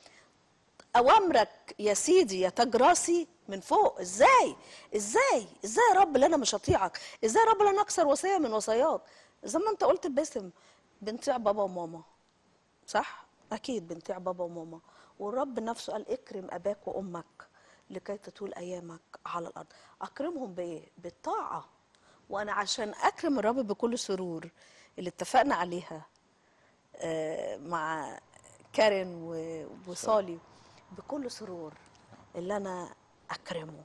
اوامرك يا سيدي يا تاج راسي من فوق ازاي ازاي ازاي يا رب اللي انا مش هطيعك ازاي يا رب اللي انا اكسر وصيه من وصاياك زي ما انت قلت باسم بنطيع بابا وماما صح اكيد بنطيع بابا وماما والرب نفسه قال اكرم اباك وامك لكي تطول ايامك على الارض اكرمهم بايه بالطاعه وانا عشان اكرم الرب بكل سرور اللي اتفقنا عليها آه، مع كارين و- وصالي بكل سرور اللي انا اكرمه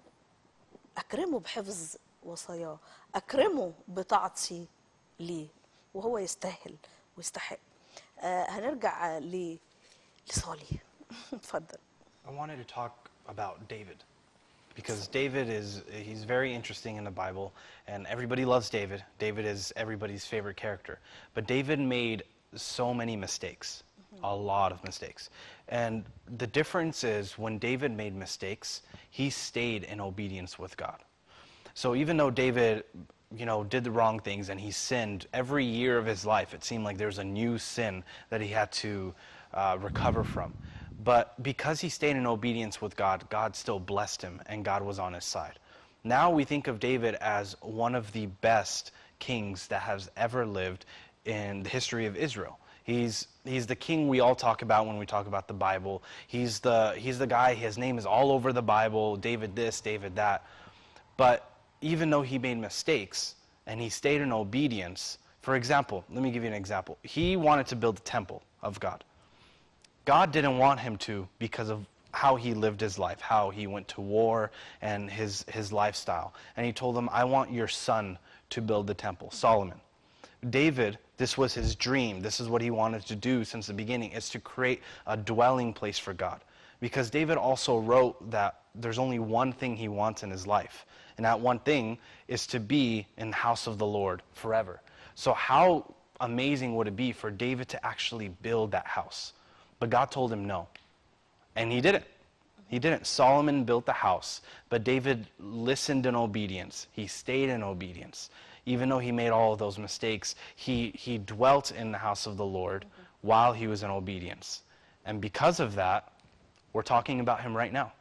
اكرمه بحفظ وصاياه اكرمه بطاعتي ليه وهو يستاهل ويستحق آه هنرجع ل لصالي اتفضل I wanted to talk about David because David is he's very interesting in the Bible and everybody loves David. David is everybody's favorite character. But David made so many mistakes. A lot of mistakes. And the difference is when David made mistakes, he stayed in obedience with God. So even though David, you know, did the wrong things and he sinned every year of his life, it seemed like there was a new sin that he had to uh, recover from. But because he stayed in obedience with God, God still blessed him and God was on his side. Now we think of David as one of the best kings that has ever lived in the history of Israel. He's, he's the king we all talk about when we talk about the Bible. He's the, he's the guy, his name is all over the Bible David this, David that. But even though he made mistakes and he stayed in obedience, for example, let me give you an example. He wanted to build a temple of God. God didn't want him to because of how he lived his life, how he went to war and his, his lifestyle. And he told him, I want your son to build the temple, Solomon. David, this was his dream. This is what he wanted to do since the beginning, is to create a dwelling place for God. because David also wrote that there's only one thing he wants in his life, and that one thing is to be in the house of the Lord forever. So, how amazing would it be for David to actually build that house? But God told him no. And he didn't. He didn't. Solomon built the house, but David listened in obedience. He stayed in obedience. Even though he made all of those mistakes, he, he dwelt in the house of the Lord while he was in obedience. And because of that, we're talking about him right now.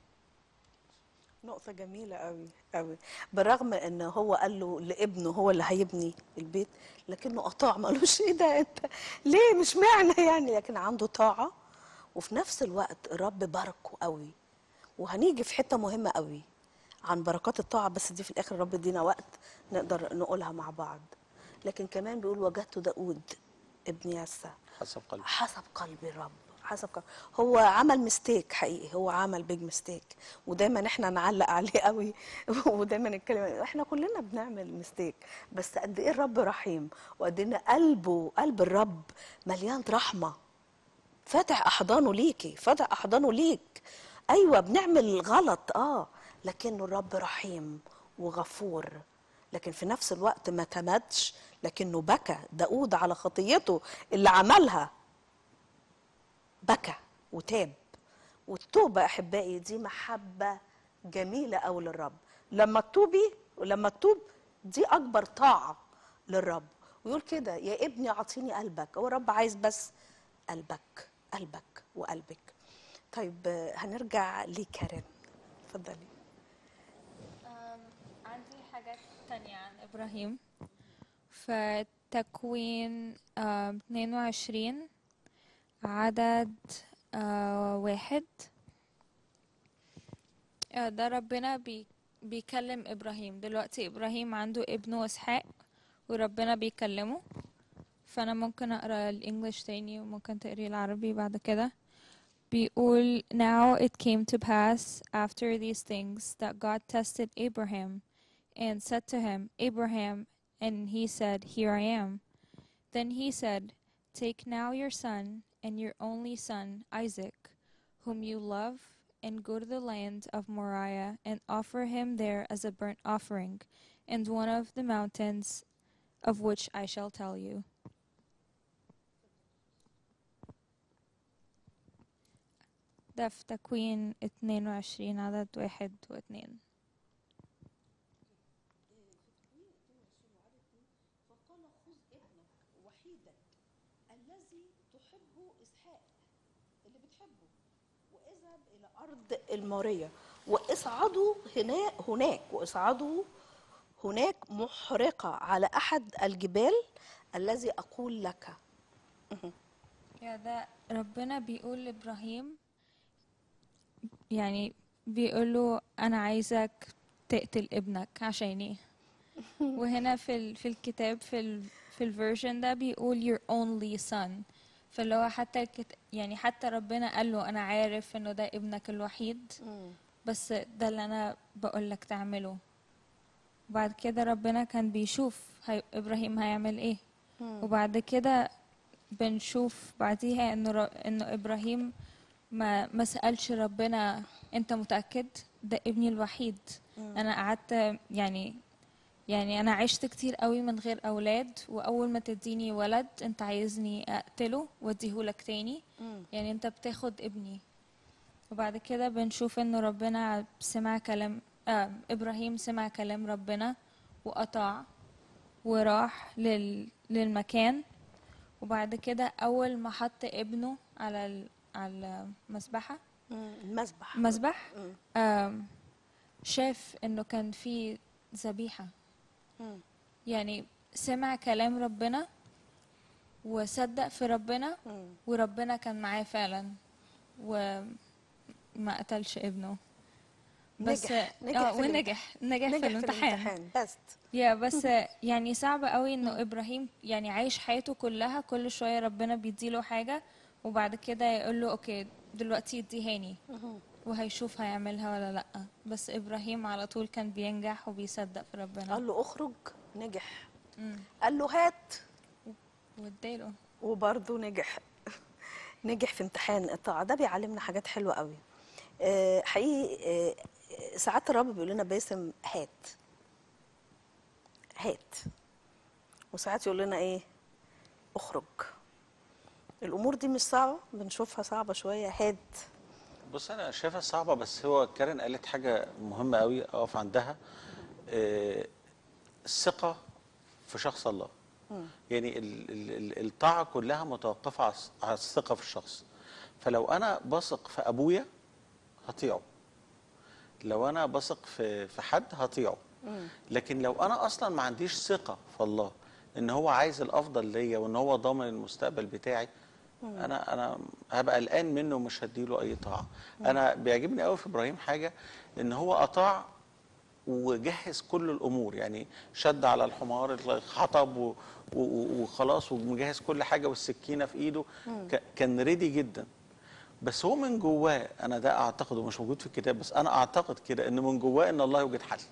نقطة جميلة قوي قوي برغم ان هو قال له لابنه هو اللي هيبني البيت لكنه قطاع مالوش ايه ده انت ليه مش معنى يعني لكن عنده طاعة وفي نفس الوقت الرب باركه قوي وهنيجي في حتة مهمة قوي عن بركات الطاعة بس دي في الاخر الرب ادينا وقت نقدر نقولها مع بعض لكن كمان بيقول وجدت داود ابن يسى حسب قلبي حسب قلب الرب حسب قلب هو عمل ميستيك حقيقي هو عمل بيج ميستيك ودايما احنا نعلق عليه قوي ودايما نتكلم احنا كلنا بنعمل ميستيك بس قد ايه الرب رحيم وقد ايه قلبه قلب الرب مليان رحمه فاتح احضانه ليكي فاتح احضانه ليك ايوه بنعمل غلط اه لكنه الرب رحيم وغفور لكن في نفس الوقت ما تمدش لكنه بكى داود على خطيته اللي عملها بكى وتاب والتوبة أحبائي دي محبة جميلة أوي للرب لما تتوبي ولما تتوب دي أكبر طاعة للرب ويقول كده يا ابني أعطيني قلبك هو الرب عايز بس قلبك قلبك وقلبك طيب آه، هنرجع لكارين اتفضلي عندي حاجات تانية عن إبراهيم فتكوين آم، 22 عدد آه، واحد آه، ده ربنا بي بيكلم إبراهيم دلوقتي إبراهيم عنده ابنه إسحاق وربنا بيكلمه فأنا ممكن أقرأ الإنجليش تاني وممكن تقري العربي بعد كده بيقول Now it came to pass after these things that God tested Abraham and said to him, Abraham, and he said, Here I am. Then he said, Take now your son and your only son, Isaac, whom you love, and go to the land of Moriah and offer him there as a burnt offering, and one of the mountains of which I shall tell you. ده في تكوين 22 عدد واحد واتنين فقال خذ ابنك وحيدك الذي تحبه اسحاق اللي بتحبه واذهب الى ارض الماريه واصعدوا هنا هناك واصعدوا هناك محرقه على احد الجبال الذي اقول لك يا ده ربنا بيقول لإبراهيم يعني بيقول له أنا عايزك تقتل ابنك عشاني وهنا في ال في الكتاب في ال في الفيرجن ده بيقول your only son فاللي هو حتى الكت... يعني حتى ربنا قال له أنا عارف إنه ده ابنك الوحيد بس ده اللي أنا بقول لك تعمله وبعد كده ربنا كان بيشوف هي... إبراهيم هيعمل إيه وبعد كده بنشوف بعديها انه ر... انه ابراهيم ما ما سالش ربنا انت متاكد ده ابني الوحيد انا قعدت يعني يعني انا عشت كتير قوي من غير اولاد واول ما تديني ولد انت عايزني اقتله واديهولك تاني يعني انت بتاخد ابني وبعد كده بنشوف انه ربنا سمع كلام آه ابراهيم سمع كلام ربنا وقطع وراح لل... للمكان وبعد كده اول ما حط ابنه على ال... على المذبحه المسبح مذبح آم، شاف انه كان في ذبيحه مم. يعني سمع كلام ربنا وصدق في ربنا مم. وربنا كان معاه فعلا وما قتلش ابنه بس نجح نجح اه في الامتحان. ونجح نجح, نجح في الامتحان بس يا بس يعني صعب قوي انه ابراهيم يعني عايش حياته كلها كل شويه ربنا بيديله حاجه وبعد كده يقول له اوكي دلوقتي اديهاني وهيشوف هيعملها ولا لا بس ابراهيم على طول كان بينجح وبيصدق في ربنا قال له اخرج نجح مم. قال له هات واداله وبرضه نجح نجح في امتحان الطاعة ده بيعلمنا حاجات حلوة قوي آه، حقيقي آه، آه، ساعات الرب بيقول لنا باسم هات هات وساعات يقول لنا ايه اخرج الامور دي مش صعبة بنشوفها صعبة شوية هات بص انا شايفها صعبه بس هو كارين قالت حاجه مهمه قوي اقف عندها آه، الثقه في شخص الله يعني ال- ال- ال- الطاعه كلها متوقفه على الس- على الثقه في الشخص فلو انا بثق في ابويا هطيعه لو انا بثق في في حد هطيعه لكن لو انا اصلا ما عنديش ثقه في الله ان هو عايز الافضل ليا وان هو ضامن المستقبل بتاعي انا انا هبقى قلقان منه ومش هديله اي طاعه انا بيعجبني قوي في ابراهيم حاجه ان هو اطاع وجهز كل الامور يعني شد على الحمار حطب و- و- وخلاص ومجهز كل حاجه والسكينه في ايده ك- كان ريدي جدا بس هو من جواه انا ده اعتقد ومش موجود في الكتاب بس انا اعتقد كده ان من جواه ان الله يوجد حل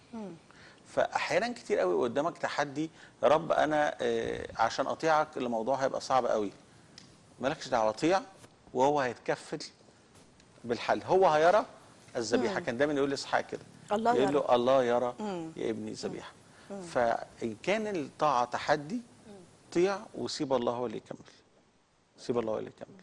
فاحيانا كتير قوي قدامك تحدي يا رب انا آه، عشان اطيعك الموضوع هيبقى صعب قوي مالكش دعوه طيع وهو هيتكفل بالحل هو هيرى الذبيحه كان دايما يقول لاسحاق كده الله يقول يرى. له الله يرى يا ابني الذبيحه فان كان الطاعه تحدي طيع وسيب الله هو اللي يكمل سيب الله هو اللي يكمل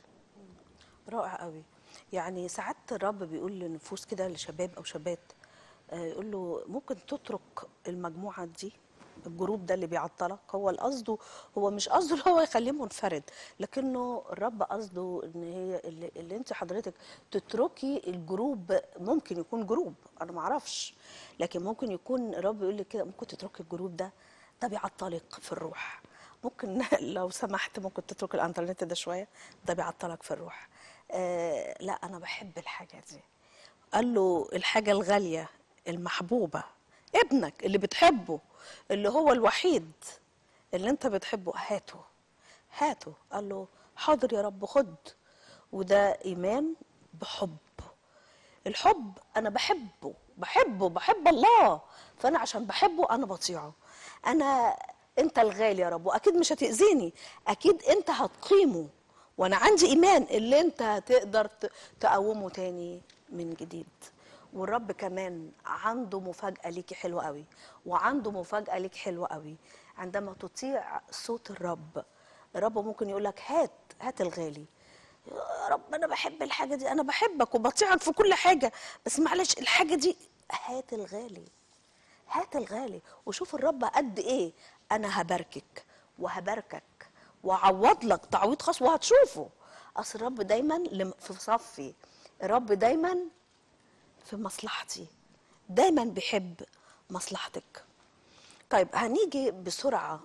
رائع قوي يعني ساعات الرب بيقول لنفوس كده لشباب او شابات آه، يقول له ممكن تترك المجموعه دي الجروب ده اللي بيعطلك هو القصده هو مش قصده اللي هو يخليه منفرد لكنه الرب قصده ان هي اللي, اللي انت حضرتك تتركي الجروب ممكن يكون جروب انا ما اعرفش لكن ممكن يكون الرب يقول لك كده ممكن تتركي الجروب ده ده بيعطلك في الروح ممكن لو سمحت ممكن تترك الانترنت ده شويه ده بيعطلك في الروح آه لا انا بحب الحاجه دي قال له الحاجه الغاليه المحبوبه ابنك اللي بتحبه اللي هو الوحيد اللي انت بتحبه هاته هاته قال له حاضر يا رب خد وده ايمان بحب الحب انا بحبه بحبه بحب الله فانا عشان بحبه انا بطيعه انا انت الغالي يا رب واكيد مش هتاذيني اكيد انت هتقيمه وانا عندي ايمان اللي انت هتقدر ت- تقومه تاني من جديد والرب كمان عنده مفاجاه ليكي حلوه قوي وعنده مفاجاه ليك حلوه قوي عندما تطيع صوت الرب الرب ممكن يقول لك هات هات الغالي يا رب انا بحب الحاجه دي انا بحبك وبطيعك في كل حاجه بس معلش الحاجه دي هات الغالي هات الغالي وشوف الرب قد ايه انا هباركك وهباركك واعوض لك تعويض خاص وهتشوفه اصل الرب دايما لم- في صفي الرب دايما في مصلحتي دايما بيحب مصلحتك طيب هنيجي بسرعه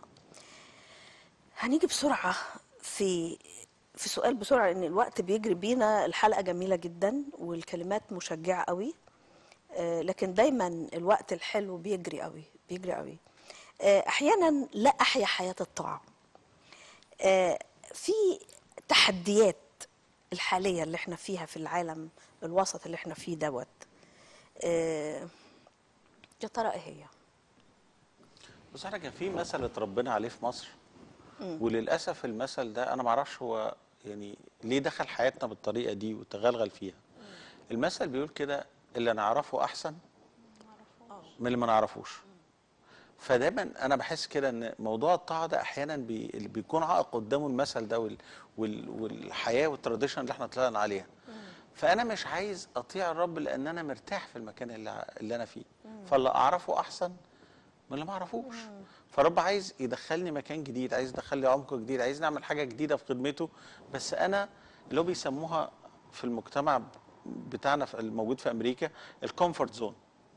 هنيجي بسرعة في في سؤال بسرعة لأن الوقت بيجري بينا الحلقة جميلة جدا والكلمات مشجعة قوي آه، لكن دايما الوقت الحلو بيجري قوي بيجري قوي آه، أحيانا لا أحيا حياة الطاعة آه، في تحديات الحالية اللي احنا فيها في العالم الوسط اللي احنا فيه دوت آه، يا ترى ايه هي؟ بص احنا كان في مثل اتربينا عليه في مصر وللاسف المثل ده انا ما اعرفش هو يعني ليه دخل حياتنا بالطريقه دي وتغلغل فيها المثل بيقول كده اللي نعرفه احسن من اللي ما نعرفوش فدايما انا بحس كده ان موضوع الطاعه ده احيانا بي اللي بيكون عائق قدامه المثل ده وال وال والحياه والتراديشن اللي احنا طلعنا عليها فانا مش عايز اطيع الرب لان انا مرتاح في المكان اللي, اللي انا فيه فاللي اعرفه احسن من اللي ما اعرفوش فرب عايز يدخلني مكان جديد عايز يدخلني عمق جديد عايز نعمل حاجه جديده في خدمته بس انا اللي هو بيسموها في المجتمع بتاعنا في الموجود في امريكا الكومفورت زون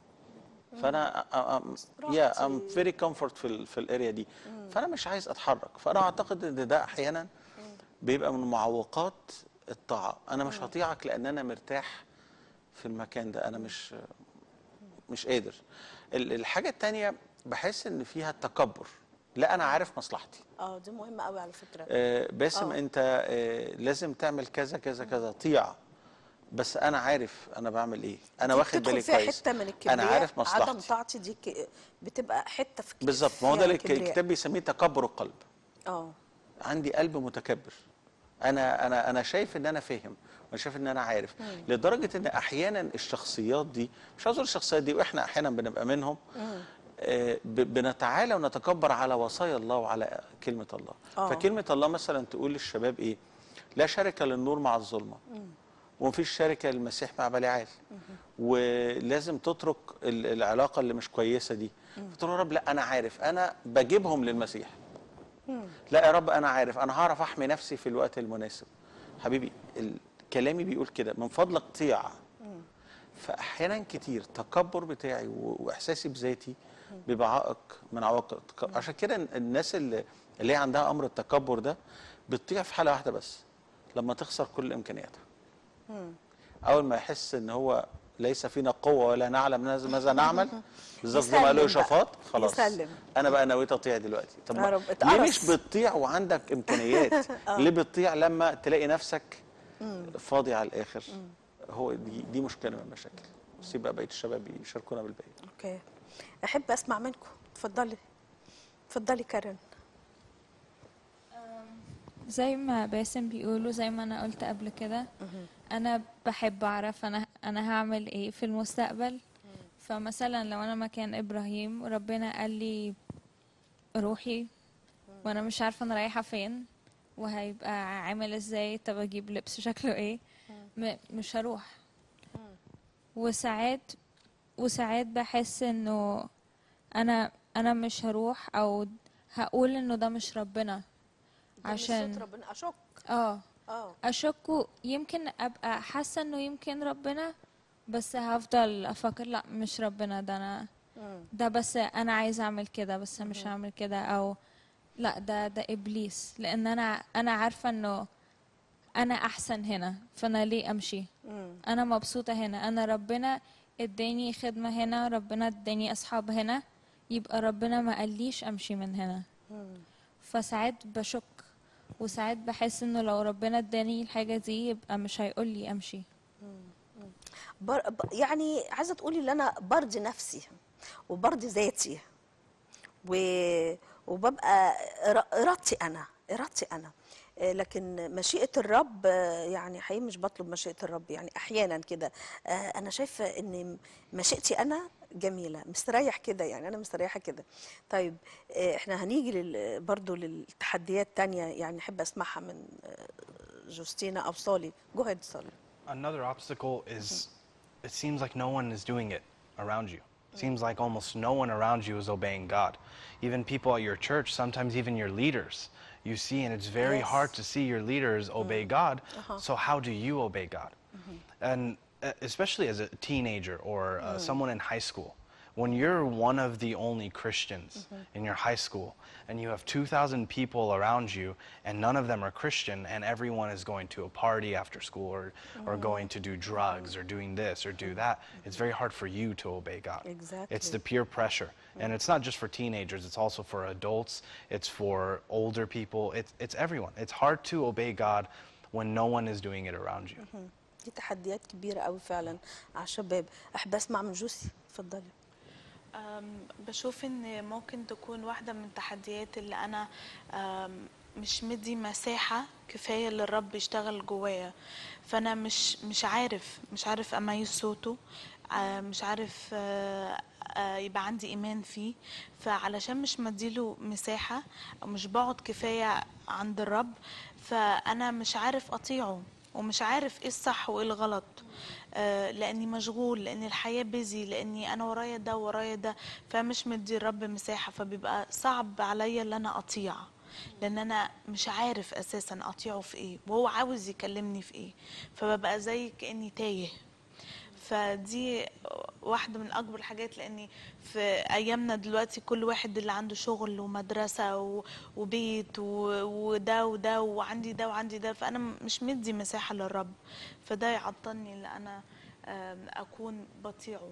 فانا يا ام فيري كومفورت في ال في الاريا دي فانا مش عايز اتحرك فانا اعتقد ان ده احيانا بيبقى من معوقات الطاعه انا مش هطيعك لان انا مرتاح في المكان ده انا مش مش قادر ال- الحاجه التانية بحس ان فيها التكبر لا انا عارف مصلحتي اه دي مهمة قوي على فكرة آه، باسم آه. انت آه، لازم تعمل كذا كذا كذا طيع بس انا عارف انا بعمل ايه انا دي واخد بتدخل بالي فيها كويس حته من الكبرياء انا عارف عدم مصلحتي طاعتي دي ك- بتبقى حته في بالظبط ما هو ده فيها اللي كبرياء. الكتاب بيسميه تكبر القلب اه عندي قلب متكبر انا انا انا شايف ان انا فاهم وانا شايف ان انا عارف لدرجه ان احيانا الشخصيات دي مش عاوز اقول الشخصيات دي واحنا احيانا بنبقى منهم آه، ب- بنتعالى ونتكبر على وصايا الله وعلى كلمه الله آه. فكلمه الله مثلا تقول للشباب ايه لا شركه للنور مع الظلمه ومفيش شركه للمسيح مع بليعال ولازم تترك ال- العلاقه اللي مش كويسه دي فتقول يا رب لا انا عارف انا بجيبهم للمسيح لا يا رب انا عارف انا هعرف احمي نفسي في الوقت المناسب حبيبي ال- كلامي بيقول كده من فضلك طيع فاحيانا كتير التكبر بتاعي و- واحساسي بذاتي بيبقى عائق من عوائق التك- عشان كده الناس اللي اللي هي عندها امر التكبر ده بتطيع في حاله واحده بس لما تخسر كل امكانياتها اول ما يحس ان هو ليس فينا قوه ولا نعلم ماذا- ماذا نعمل بالظبط زي ما قالوا يسلم بقى. شفاط خلاص يسلم. انا بقى نويت اطيع دلوقتي طب يا ما- رب ليه اتقرص. مش بتطيع وعندك امكانيات ليه بتطيع لما تلاقي نفسك فاضي على الاخر هو دي دي مشكله من المشاكل بس يبقى بقيه الشباب يشاركونا بالباقي اوكي احب اسمع منكم اتفضلي اتفضلي كارين زي ما باسم بيقولوا زي ما انا قلت قبل كده انا بحب اعرف انا انا هعمل ايه في المستقبل فمثلا لو انا مكان ابراهيم وربنا قال لي روحي وانا مش عارفه انا رايحه فين وهيبقى عامل ازاي طب اجيب لبس شكله ايه م- مش هروح وساعات وساعات بحس انه انا انا مش هروح او هقول انه ده مش ربنا عشان ربنا اشك اه اه اشك يمكن ابقى حاسه انه يمكن ربنا بس هفضل افكر لا مش ربنا ده انا ده بس انا عايزه اعمل كده بس مش هعمل كده او لا ده ده ابليس لان انا انا عارفه انه انا احسن هنا فانا ليه امشي انا مبسوطه هنا انا ربنا اداني خدمه هنا ربنا اداني اصحاب هنا يبقى ربنا ما قاليش امشي من هنا فساعات بشك وساعات بحس انه لو ربنا اداني الحاجه دي يبقى مش هيقول لي امشي بر... ب- يعني عايزه تقولي ان انا برضي نفسي وبرضي ذاتي و... وببقى إرا- ارادتي انا ارادتي انا آه، لكن مشيئه الرب آه، يعني حقيقي مش بطلب مشيئه الرب يعني احيانا كده آه، انا شايفه ان مشيئتي انا جميله مستريح كده يعني انا مستريحه كده طيب آه، احنا هنيجي لل... برضو للتحديات تانية يعني احب اسمعها من آه، جوستينا او صالي جو هيد صالي Another obstacle is it seems like no one is doing it around you. It seems like almost no one around you is obeying God. Even people at your church, sometimes even your leaders, you see, and it's very Yes. hard to see your leaders obey God. So, how do you obey God? And uh, especially as a teenager or uh, someone in high school, when you're one of the only Christians in your high school and you have 2,000 people around you and none of them are Christian and everyone is going to a party after school or, or going to do drugs or doing this or do that, it's very hard for you to obey God. It's the Exactly. peer pressure. And it's not just for teenagers, it's also for adults, it's for older people, it's, it's everyone. It's hard to obey God when no one is doing it around you. دي تحديات كبيرة قوي فعلا على الشباب أحب أسمع من جوسي اتفضلي أم، بشوف ان ممكن تكون واحدة من التحديات اللي انا أم، مش مدي مساحة كفاية للرب يشتغل جوايا فانا مش مش عارف مش عارف اميز صوته آه، مش عارف آه، آه، يبقى عندي ايمان فيه فعلشان مش مديله مساحة او مش بقعد كفاية عند الرب فانا مش عارف اطيعه ومش عارف ايه الصح وايه الغلط آه، لاني مشغول لان الحياه بيزي لاني انا ورايا ده ورايا ده فمش مدي الرب مساحه فبيبقى صعب عليا ان انا اطيع لان انا مش عارف اساسا اطيعه في ايه وهو عاوز يكلمني في ايه فببقى زي كاني تايه فدي واحدة من أكبر الحاجات لأني في أيامنا دلوقتي كل واحد اللي عنده شغل ومدرسة و- وبيت و- وده وده وعندي ده وعندي ده فأنا م- مش مدي مساحة للرب فده يعطلني إن أنا آم، أكون بطيعه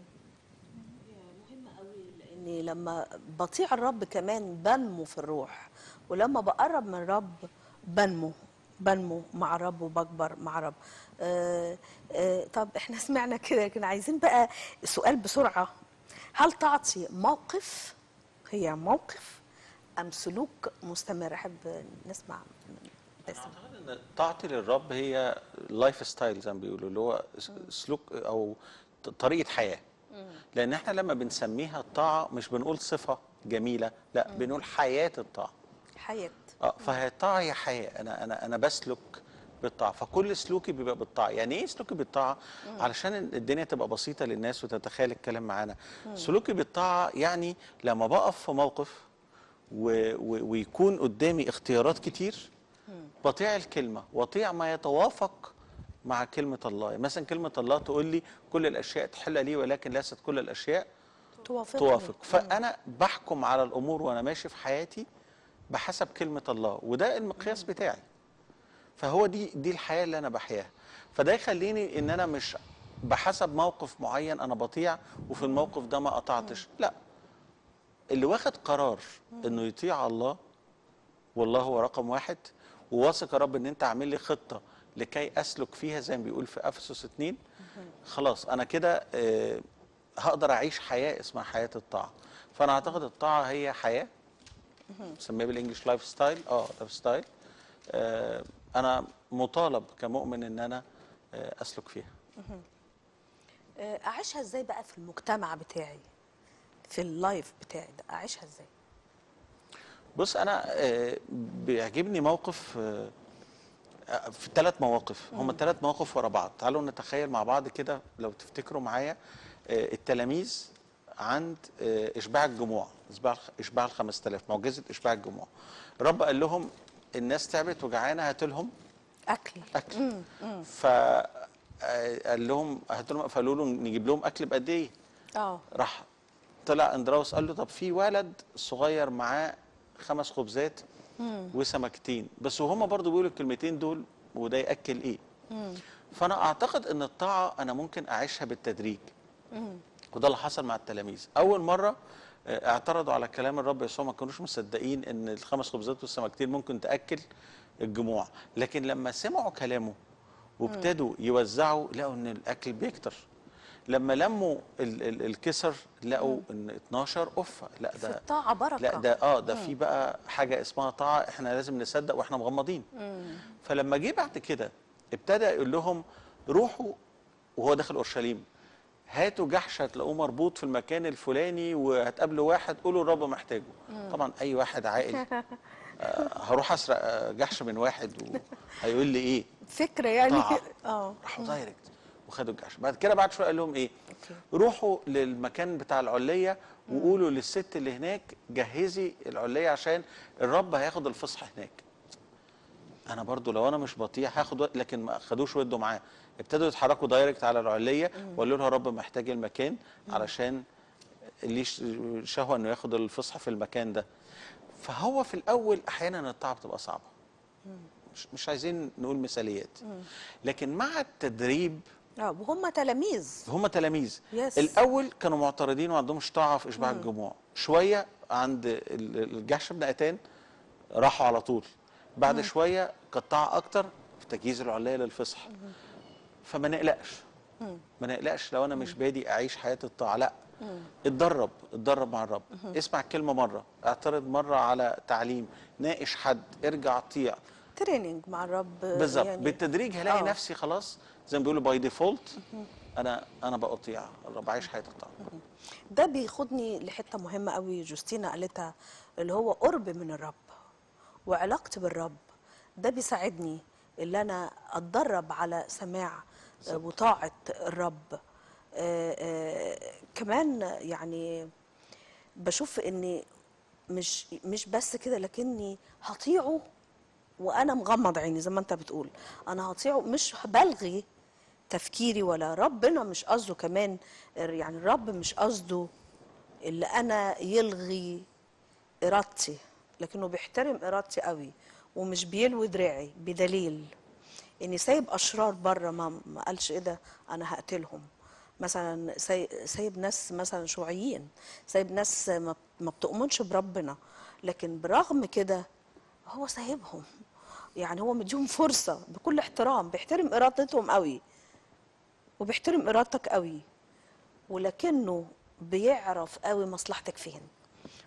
لأني لما بطيع الرب كمان بنمو في الروح ولما بقرب من الرب بنمو بنمو مع الرب وبكبر مع الرب آه آه طب احنا سمعنا كده لكن عايزين بقى سؤال بسرعة هل تعطي موقف هي موقف أم سلوك مستمر أحب نسمع من باسم ان طاعتي للرب هي لايف ستايل زي ما بيقولوا اللي هو س- سلوك او ط- طريقه حياه لان احنا لما بنسميها الطاعه مش بنقول صفه جميله لا بنقول حياه الطاعه حياه اه فهي الطاعه هي حياه انا انا انا بسلك بالطاعه فكل سلوكي بيبقى بالطاعه يعني ايه سلوكي بالطاعه علشان الدنيا تبقى بسيطه للناس وتتخيل الكلام معانا سلوكي بالطاعه يعني لما بقف في موقف و و ويكون قدامي اختيارات كتير بطيع الكلمه واطيع ما يتوافق مع كلمه الله مثلا كلمه الله تقول لي كل الاشياء تحل لي ولكن ليست كل الاشياء توافق توافق فانا بحكم على الامور وانا ماشي في حياتي بحسب كلمه الله وده المقياس بتاعي فهو دي دي الحياه اللي انا بحياها فده يخليني ان انا مش بحسب موقف معين انا بطيع وفي الموقف ده ما قطعتش لا اللي واخد قرار انه يطيع الله والله هو رقم واحد وواثق يا رب ان انت عامل لي خطه لكي اسلك فيها زي ما بيقول في افسس 2 خلاص انا كده آه، هقدر اعيش حياه اسمها حياه الطاعه فانا اعتقد الطاعه هي حياه بنسميها بالانجلش لايف ستايل اه لايف ستايل آه، انا مطالب كمؤمن ان انا آه، اسلك فيها آه، اعيشها ازاي بقى في المجتمع بتاعي في اللايف بتاعي ده اعيشها ازاي بص انا آه، بيعجبني موقف آه، آه، في ثلاث مواقف هم ثلاث مواقف ورا بعض تعالوا نتخيل مع بعض كده لو تفتكروا معايا آه، التلاميذ عند آه، اشباع الجموع اشباع اشباع ال 5000 معجزه اشباع الجموع الرب قال لهم الناس تعبت وجعانه هات لهم اكل اكل ف آه، قال لهم هات لهم فقالوا له نجيب لهم اكل بقد ايه اه راح طلع اندراوس قال له طب في ولد صغير معاه خمس خبزات وسمكتين بس وهم برضو بيقولوا الكلمتين دول وده ياكل ايه فانا اعتقد ان الطاعه انا ممكن اعيشها بالتدريج وده اللي حصل مع التلاميذ اول مره آه، اعترضوا على كلام الرب يسوع ما كانوش مصدقين ان الخمس خبزات والسمكتين ممكن تاكل الجموع لكن لما سمعوا كلامه وابتدوا يوزعوا لقوا ان الاكل بيكتر لما لموا ال ال الكسر لقوا ان 12 قفه لا في ده الطاعه بركه لا ده اه ده في بقى حاجه اسمها طاعه احنا لازم نصدق واحنا مغمضين فلما جه بعد كده ابتدى يقول لهم روحوا وهو داخل اورشليم هاتوا جحش هتلاقوه مربوط في المكان الفلاني وهتقابلوا واحد قولوا الرب محتاجه طبعا اي واحد عاقل آه هروح اسرق آه، جحش من واحد وهيقول لي ايه فكره يعني طاعة. اه راحوا دايركت وخدوا الجحش بعد كده بعد شويه قال لهم ايه روحوا للمكان بتاع العليه وقولوا للست اللي هناك جهزي العليه عشان الرب هياخد الفصح هناك انا برضو لو انا مش بطيع هاخد وقت لكن ما خدوش ودوا معاه ابتدوا يتحركوا دايركت على العليه وقالوا لها الرب محتاج المكان علشان ليه ش- شهوه انه ياخد الفصح في المكان ده فهو في الاول احيانا الطاعه بتبقى صعبه مش, مش عايزين نقول مثاليات لكن مع التدريب اه وهم تلاميذ هم تلاميذ Yes. الاول كانوا معترضين وما عندهمش طاعه في اشباع الجموع شويه عند ال- ال- الجحش بن اتان راحوا على طول بعد شويه كانت طاعه اكتر في تجهيز العليه للفصح فما نقلقش ما نقلقش لو انا مش بادي اعيش حياه الطاعه لا اتدرب اتدرب مع الرب اسمع الكلمه مره اعترض مره على تعليم ناقش حد ارجع طيع تريننج مع الرب بالظبط يعني بالتدريج هلاقي آه. نفسي خلاص زي ما بيقولوا باي ديفولت انا انا بقطيع الرب عايش حياه الطاعه ده بياخدني لحته مهمه قوي جوستينا قالتها اللي هو قرب من الرب وعلاقتي بالرب ده بيساعدني اللي انا اتدرب على سماع آه، وطاعه الرب آه، آه، كمان يعني بشوف اني مش مش بس كده لكني هطيعه وانا مغمض عيني زي ما انت بتقول انا هطيعه مش بلغي تفكيري ولا ربنا مش قصده كمان يعني الرب مش قصده اللي انا يلغي ارادتي لكنه بيحترم ارادتي قوي ومش بيلوي دراعي بدليل اني سايب اشرار بره ما ما قالش ايه ده انا هقتلهم مثلا ساي- سايب ناس مثلا شيوعيين سايب ناس ما ما بتؤمنش بربنا لكن برغم كده هو سايبهم يعني هو مديهم فرصه بكل احترام بيحترم ارادتهم قوي وبيحترم ارادتك قوي ولكنه بيعرف قوي مصلحتك فين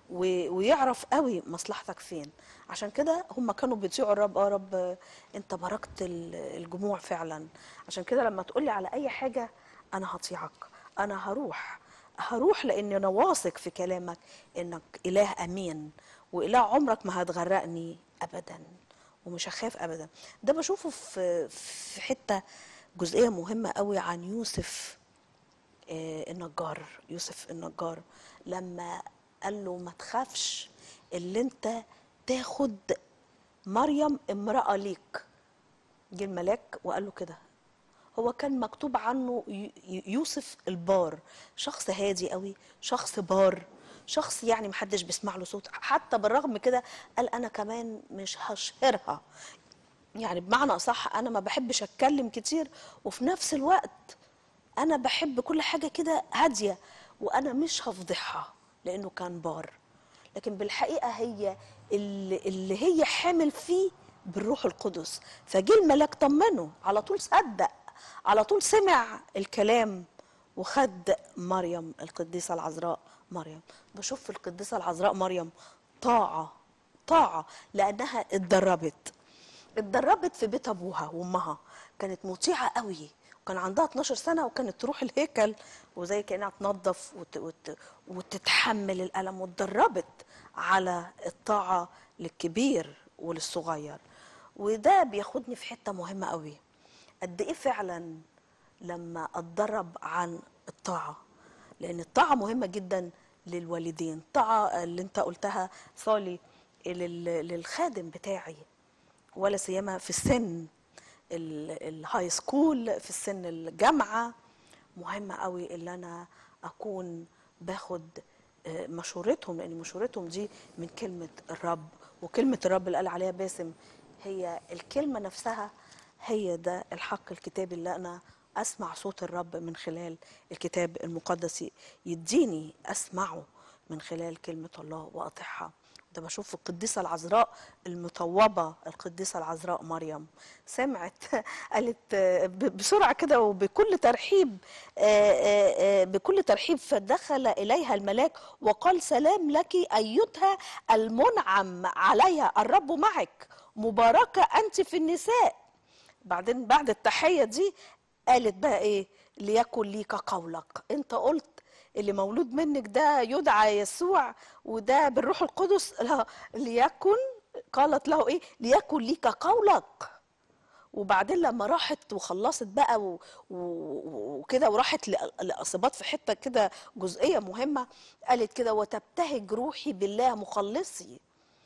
و- ويعرف قوي مصلحتك فين عشان كده هم كانوا بيطيعوا الرب اه رب آه، انت باركت ال- الجموع فعلا عشان كده لما تقولي على اي حاجه انا هطيعك انا هروح هروح لان انا واثق في كلامك انك اله امين واله عمرك ما هتغرقني ابدا ومش هخاف ابدا ده بشوفه في في حته جزئيه مهمه قوي عن يوسف آه، النجار يوسف النجار لما قال له ما تخافش اللي انت تاخد مريم امرأة ليك جه الملاك وقال له كده هو كان مكتوب عنه ي- ي- يوسف البار شخص هادي قوي شخص بار شخص يعني محدش بيسمع له صوت حتى بالرغم كده قال انا كمان مش هشهرها يعني بمعنى اصح انا ما بحبش اتكلم كتير وفي نفس الوقت انا بحب كل حاجه كده هاديه وانا مش هفضحها لانه كان بار لكن بالحقيقه هي اللي, اللي هي حامل فيه بالروح القدس فجه الملاك طمنه على طول صدق على طول سمع الكلام وخد مريم القديسه العذراء مريم بشوف في القديسه العذراء مريم طاعه طاعه لانها اتدربت اتدربت في بيت ابوها وامها كانت مطيعه قوي وكان عندها 12 سنه وكانت تروح الهيكل وزي كانها تنظف وت... وت... وتتحمل الالم واتدربت على الطاعه للكبير وللصغير وده بياخدني في حته مهمه قوي قد ايه فعلا لما اتدرب عن الطاعه لان الطاعه مهمه جدا للوالدين الطاعه اللي انت قلتها صالي لل- للخادم بتاعي ولا سيما في السن ال- الهاي سكول في السن الجامعه مهمه قوي اللي انا اكون باخد آه، مشورتهم لان مشورتهم دي من كلمه الرب وكلمه الرب اللي قال عليها باسم هي الكلمه نفسها هي ده الحق الكتابي اللي انا اسمع صوت الرب من خلال الكتاب المقدس يديني اسمعه من خلال كلمه الله واطيعها ده بشوف القديسة العذراء المطوبة القديسة العذراء مريم سمعت قالت آه، ب- بسرعة كده وبكل ترحيب آه، آه، آه، بكل ترحيب فدخل إليها الملاك وقال سلام لك أيتها المنعم عليها الرب معك مباركة أنت في النساء بعدين بعد التحية دي قالت بقى ايه ليكن ليك قولك انت قلت اللي مولود منك ده يدعى يسوع وده بالروح القدس لا ليكن قالت له ايه ليكن ليك قولك وبعدين لما راحت وخلصت بقى و- و- وكده وراحت ل- لأصبات في حته كده جزئيه مهمه قالت كده وتبتهج روحي بالله مخلصي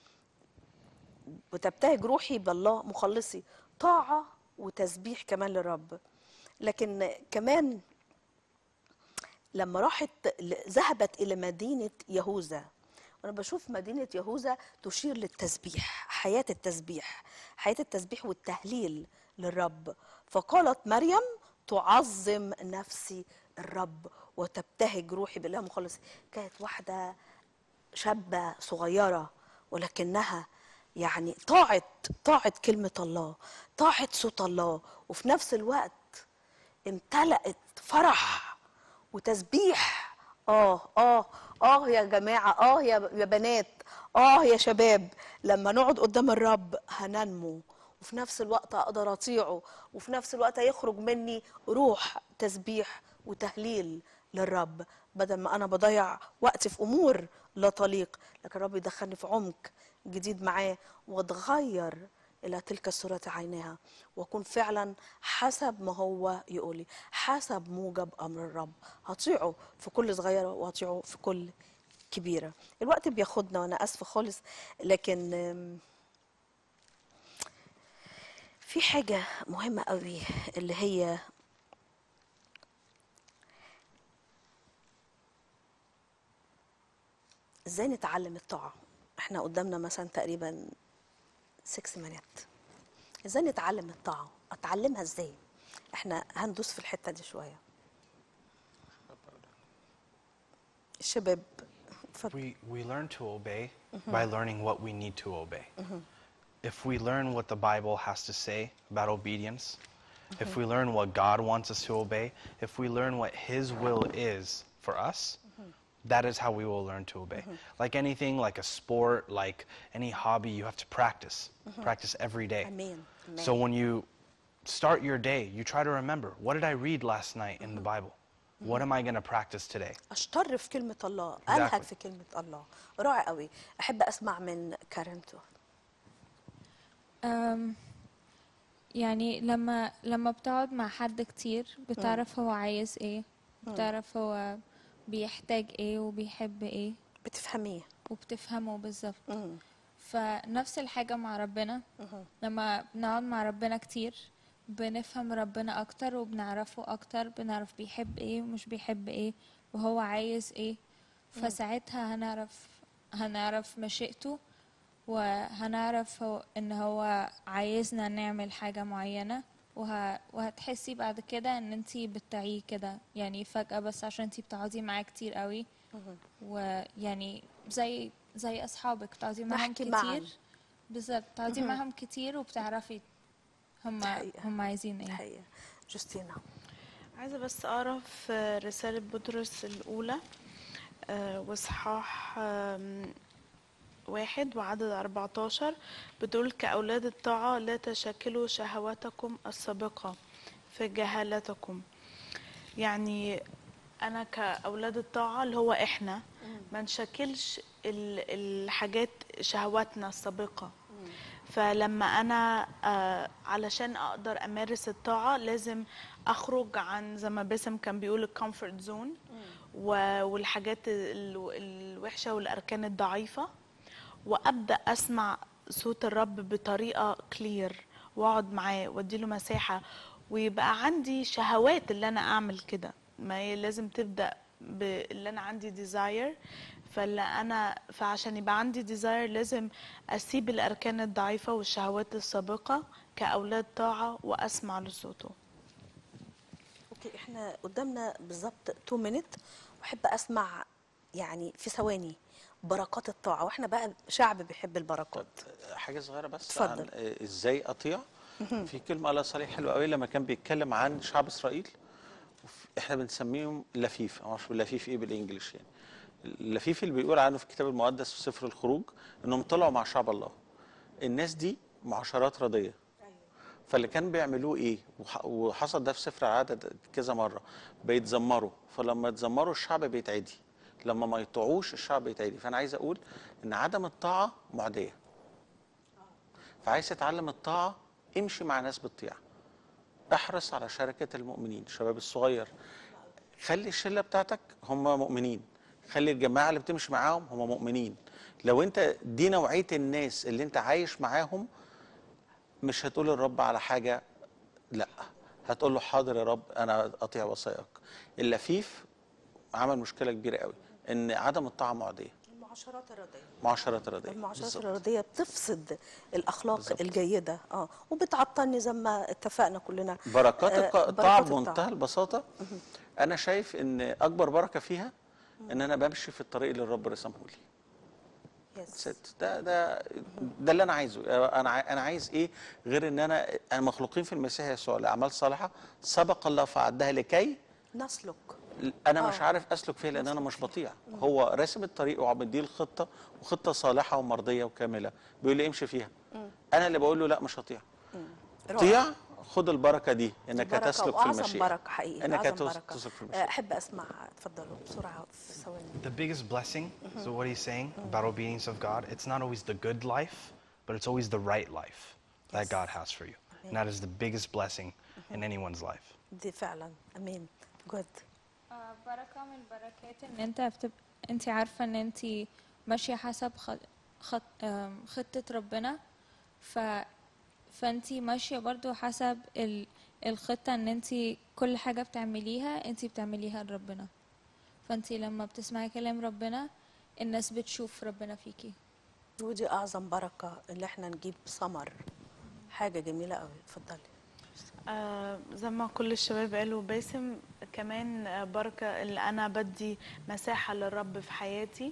وتبتهج روحي بالله مخلصي طاعة وتسبيح كمان للرب لكن كمان لما راحت ل- ذهبت إلى مدينة يهوذا أنا بشوف مدينة يهوذا تشير للتسبيح حياة التسبيح حياة التسبيح والتهليل للرب فقالت مريم تعظم نفسي الرب وتبتهج روحي بالله مخلص كانت واحدة شابة صغيرة ولكنها يعني طاعت طاعت كلمة الله طاعت صوت الله وفي نفس الوقت امتلأت فرح وتسبيح اه اه اه يا جماعة اه يا يا بنات اه يا شباب لما نقعد قدام الرب هننمو وفي نفس الوقت اقدر اطيعه وفي نفس الوقت هيخرج مني روح تسبيح وتهليل للرب بدل ما انا بضيع وقت في امور لا تليق لكن الرب يدخلني في عمق جديد معاه واتغير الى تلك الصورة عينها واكون فعلا حسب ما هو يقولي حسب موجب امر الرب هطيعه في كل صغيره وهطيعه في كل كبيره الوقت بياخدنا وانا اسفه خالص لكن آم، في حاجه مهمه قوي اللي هي ازاي نتعلم الطاعه احنا قدامنا مثلا تقريبا 6 مينات ازاي نتعلم الطاعه اتعلمها ازاي احنا هندوس في الحته دي شويه الشباب اتفضل We, we learn to obey by learning what we need to obey. If we learn what the Bible has to say about obedience, if we learn what God wants us to obey, if we learn what His will is for us, that is how we will learn to obey. Like anything, like a sport, like any hobby, you have to practice. Practice every day. Amen. Amen. So when you start your day, you try to remember what did I read last night in the Bible? What am I going to practice today? اشتر في كلمة الله ألهج Exactly. في كلمة الله رائع قوي أحب أسمع من كارنتو أم، يعني لما لما بتقعد مع حد كتير بتعرف هو عايز ايه بتعرف هو بيحتاج ايه وبيحب ايه بتفهميه وبتفهمه بالظبط مم. فنفس الحاجة مع ربنا لما بنقعد مع ربنا كتير بنفهم ربنا أكتر وبنعرفه أكتر بنعرف بيحب إيه ومش بيحب إيه وهو عايز إيه فساعتها هنعرف هنعرف مشيئته وهنعرف هو إن هو عايزنا نعمل حاجة معينة وه... وهتحسي بعد كده ان انتي بتعيه كده يعني فجأة بس عشان انتي بتقعدي معاه كتير قوي ويعني زي زي اصحابك بتقعدي معاهم نحكي كتير معاً. بالظبط بتقعدي معاهم كتير وبتعرفي هم حقيقة. هم عايزين ايه الحقيقة جوستينا عايزة بس أقرأ في رسالة بطرس الأولى آه، وإصحاح آم، واحد وعدد 14 بتقول كأولاد الطاعة لا تشكلوا شهواتكم السابقة في جهالتكم يعني أنا كأولاد الطاعة اللي هو إحنا ما نشكلش ال- الحاجات شهواتنا السابقة فلما انا آه، علشان اقدر امارس الطاعه لازم اخرج عن زي ما باسم كان بيقول الكومفورت زون والحاجات ال- الوحشه والاركان الضعيفه وابدا اسمع صوت الرب بطريقه كلير واقعد معاه واديله مساحه ويبقى عندي شهوات اللي انا اعمل كده ما هي لازم تبدا باللي انا عندي ديزاير فاللي انا فعشان يبقى عندي ديزاير لازم اسيب الاركان الضعيفه والشهوات السابقه كاولاد طاعه واسمع لصوته اوكي احنا قدامنا بالظبط 2 مينت واحب اسمع يعني في ثواني بركات الطاعه واحنا بقى شعب بيحب البركات حاجه صغيره بس اتفضل. عن آه، ازاي اطيع في كلمه الله صالح حلوه قوي لما كان بيتكلم عن شعب اسرائيل وف- احنا بنسميهم لفيف ما اعرفش لفيف ايه بالانجلش يعني اللفيف اللي بيقول عنه في الكتاب المقدس في سفر الخروج انهم طلعوا مع شعب الله الناس دي معاشرات رضيه فاللي كان بيعملوه ايه وح- وحصل ده في سفر العدد كذا مره بيتذمروا فلما يتذمروا الشعب بيتعدي لما ما يطيعوش الشعب بيتعدي فانا عايز اقول ان عدم الطاعه معديه فعايز تتعلم الطاعه امشي مع ناس بتطيع احرص على شركه المؤمنين الشباب الصغير خلي الشله بتاعتك هم مؤمنين خلي الجماعه اللي بتمشي معاهم هم مؤمنين لو انت دي نوعيه الناس اللي انت عايش معاهم مش هتقول الرب على حاجه لا هتقول له حاضر يا رب انا اطيع وصاياك اللفيف عمل مشكله كبيره قوي ان عدم الطاعه معديه المعاشرات الرضيه معاشرات رديه المعاشرات بالظبط. الرضيه بتفسد الاخلاق بالظبط. الجيده اه وبتعطلني زي ما اتفقنا كلنا بركات آه، الق- الطاعه بركات بمنتهى البساطه انا شايف ان اكبر بركه فيها ان انا بمشي في الطريق اللي الرب رسمه لي يس. ست ده ده ده اللي انا عايزه انا عاي- انا عايز ايه غير ان انا انا مخلوقين في المسيح يسوع لاعمال صالحه سبق الله فعدها لكي نسلك انا مش آه. عارف اسلك فيها لان انا مش بطيع هو راسم الطريق ومديه الخطه وخطه صالحه ومرضيه وكامله بيقول لي امشي فيها انا اللي بقول له لا مش هطيع رائع. طيع خد البركه دي انك بركة تسلك في وأعظم المشيئه بركة حقيقي انك أعظم تس- بركة تسلك في آه، المشيئه أحب أسمع اتفضلوا بسرعة في ثواني The biggest blessing, so what he's saying about obedience of God, it's not always the good life, but it's always the right life that Yes. God has for you. And that is the biggest blessing in anyone's life. دي فعلا أمين جود آه، بركة من البركات ان انت بتبقى انت عارفة ان انت ماشية حسب خط... خط... آم، خطة ربنا ف فانت ماشية برضو حسب ال... الخطة ان انت كل حاجة بتعمليها انت بتعمليها لربنا فانت لما بتسمعي كلام ربنا الناس بتشوف ربنا فيكي ودي أعظم بركة اللي احنا نجيب ثمر حاجة جميلة قوي اتفضلي آه، زي ما كل الشباب قالوا باسم كمان آه، بركة اللي أنا بدي مساحة للرب في حياتي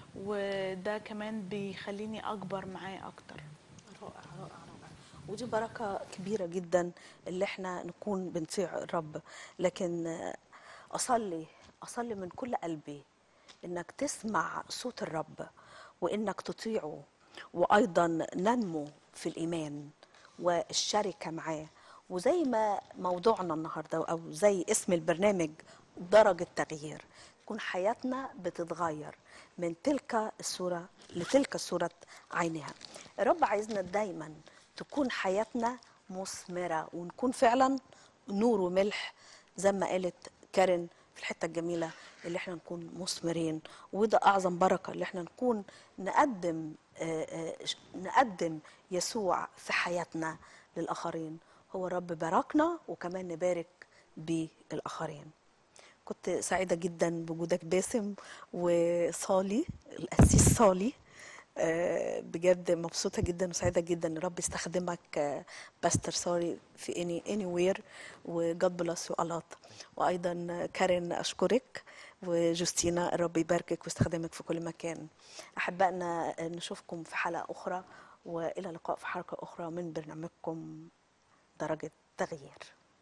وده كمان بيخليني أكبر معاه أكتر رائع رائع رائع ودي بركة كبيرة جدا اللي احنا نكون بنطيع الرب لكن آه، أصلي أصلي من كل قلبي انك تسمع صوت الرب وانك تطيعه وايضا ننمو في الايمان والشركه معاه وزي ما موضوعنا النهارده او زي اسم البرنامج درجه تغيير تكون حياتنا بتتغير من تلك الصوره لتلك صوره عينها الرب عايزنا دايما تكون حياتنا مثمره ونكون فعلا نور وملح زي ما قالت كارين في الحته الجميله اللي احنا نكون مثمرين وده اعظم بركه اللي احنا نكون نقدم آه، آه، ش- نقدم يسوع في حياتنا للاخرين هو الرب باركنا وكمان نبارك بالاخرين كنت سعيده جدا بوجودك باسم وصالي القسيس صالي آه، بجد مبسوطة جدا وسعيدة جدا ان رب يستخدمك آه، باستر سوري في اني اني وير وجاد بلس يو الات وايضا آه، كارين اشكرك وجوستينا الرب يباركك ويستخدمك في كل مكان احبائنا آه، نشوفكم في حلقة اخرى والى اللقاء في حلقة اخرى من برنامجكم درجة تغيير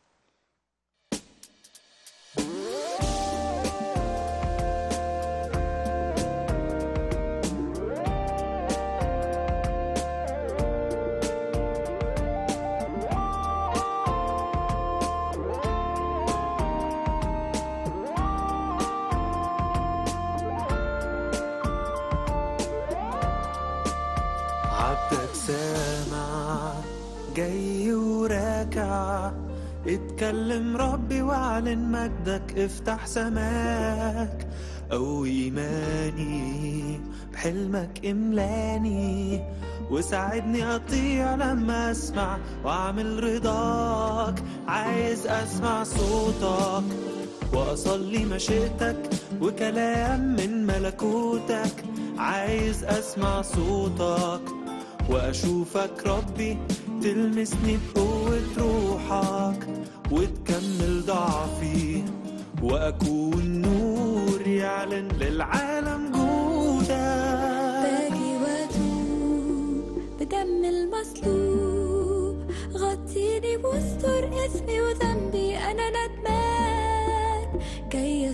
عبدك سامع جاي وراكع اتكلم ربي واعلن مجدك افتح سماك او ايماني بحلمك املاني وساعدني اطيع لما اسمع واعمل رضاك عايز اسمع صوتك واصلي مشيئتك وكلام من ملكوتك عايز اسمع صوتك واشوفك ربي تلمسني بقوة روحك وتكمل ضعفي واكون نور يعلن للعالم جودك باجي واتوب بدم المصلوب غطيني واستر اسمي وذنبي انا ندمان جاي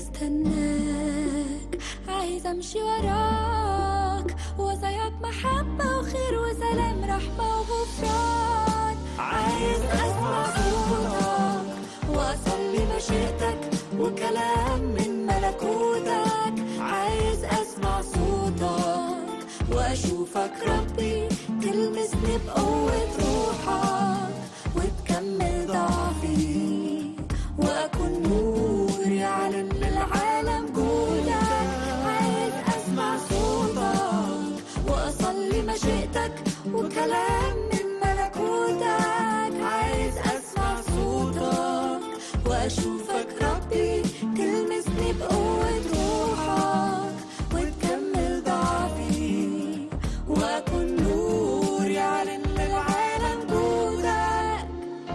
استناك عايز امشي وراك وصاياك محبة وخير وسلام رحمة وغفران عايز اسمع صوتك واصلي مشيئتك وكلام من ملكوتك عايز اسمع صوتك واشوفك ربي تلمسني بقوة روحك وتكمل ضعفي واكون نور يعلن للعالم جودك عايز اسمع صوتك واصلي مشيئتك وكلام من ملكوتك عايز اسمع صوتك واشوفك ربي تلمسني بقوة روحك وتكمل ضعفي واكون نور يعلن للعالم جودك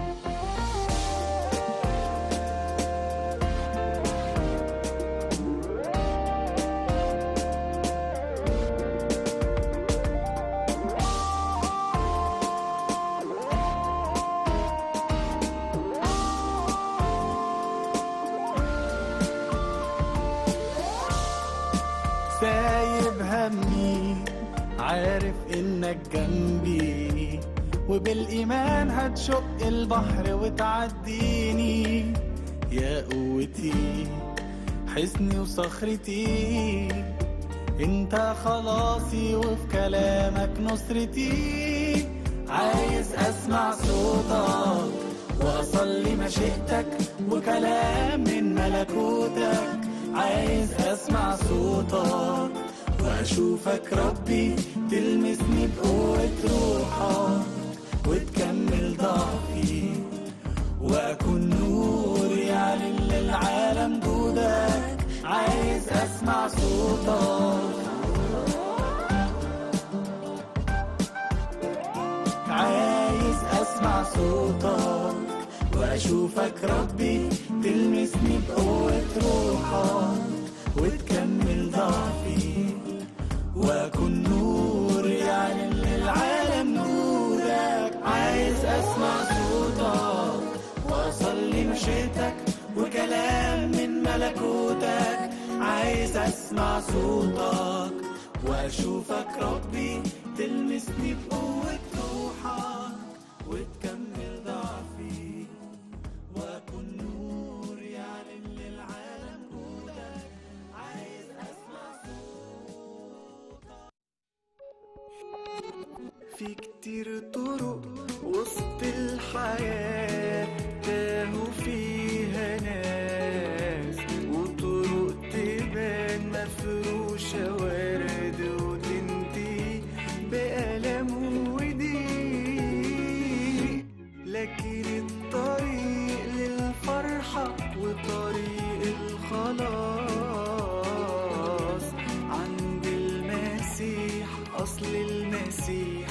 سايب همي عارف انك جنبي وبالايمان هتشق البحر وتعديني يا قوتي حصني وصخرتي انت خلاصي وفي كلامك نصرتي عايز اسمع صوتك واصلي مشيئتك وكلام من ملكوتك عايز اسمع صوتك واشوفك ربي تلمسني بقوة روحك وتكمل ضعفي واكون نور يعلن للعالم جودك عايز اسمع صوتك عايز اسمع صوتك واشوفك ربي تلمسني بقوة روحك وتكمل ضعفي واكون نور يعلن للعالم نورك عايز اسمع صوتك واصلي مشيتك وكلام من ملكوتك عايز عايز اسمع صوتك واشوفك ربي تلمسني بقوة روحك وتكمل ضعفي واكون نور يعلن للعالم قولك عايز اسمع في كتير طرق وسط الحياة تاهوا فيها ناس وطرق تبان مفروشة ورد وتنتهي بألم وضيق لكن الطريق للفرحة وطريق الخلاص عند المسيح أصل المسيح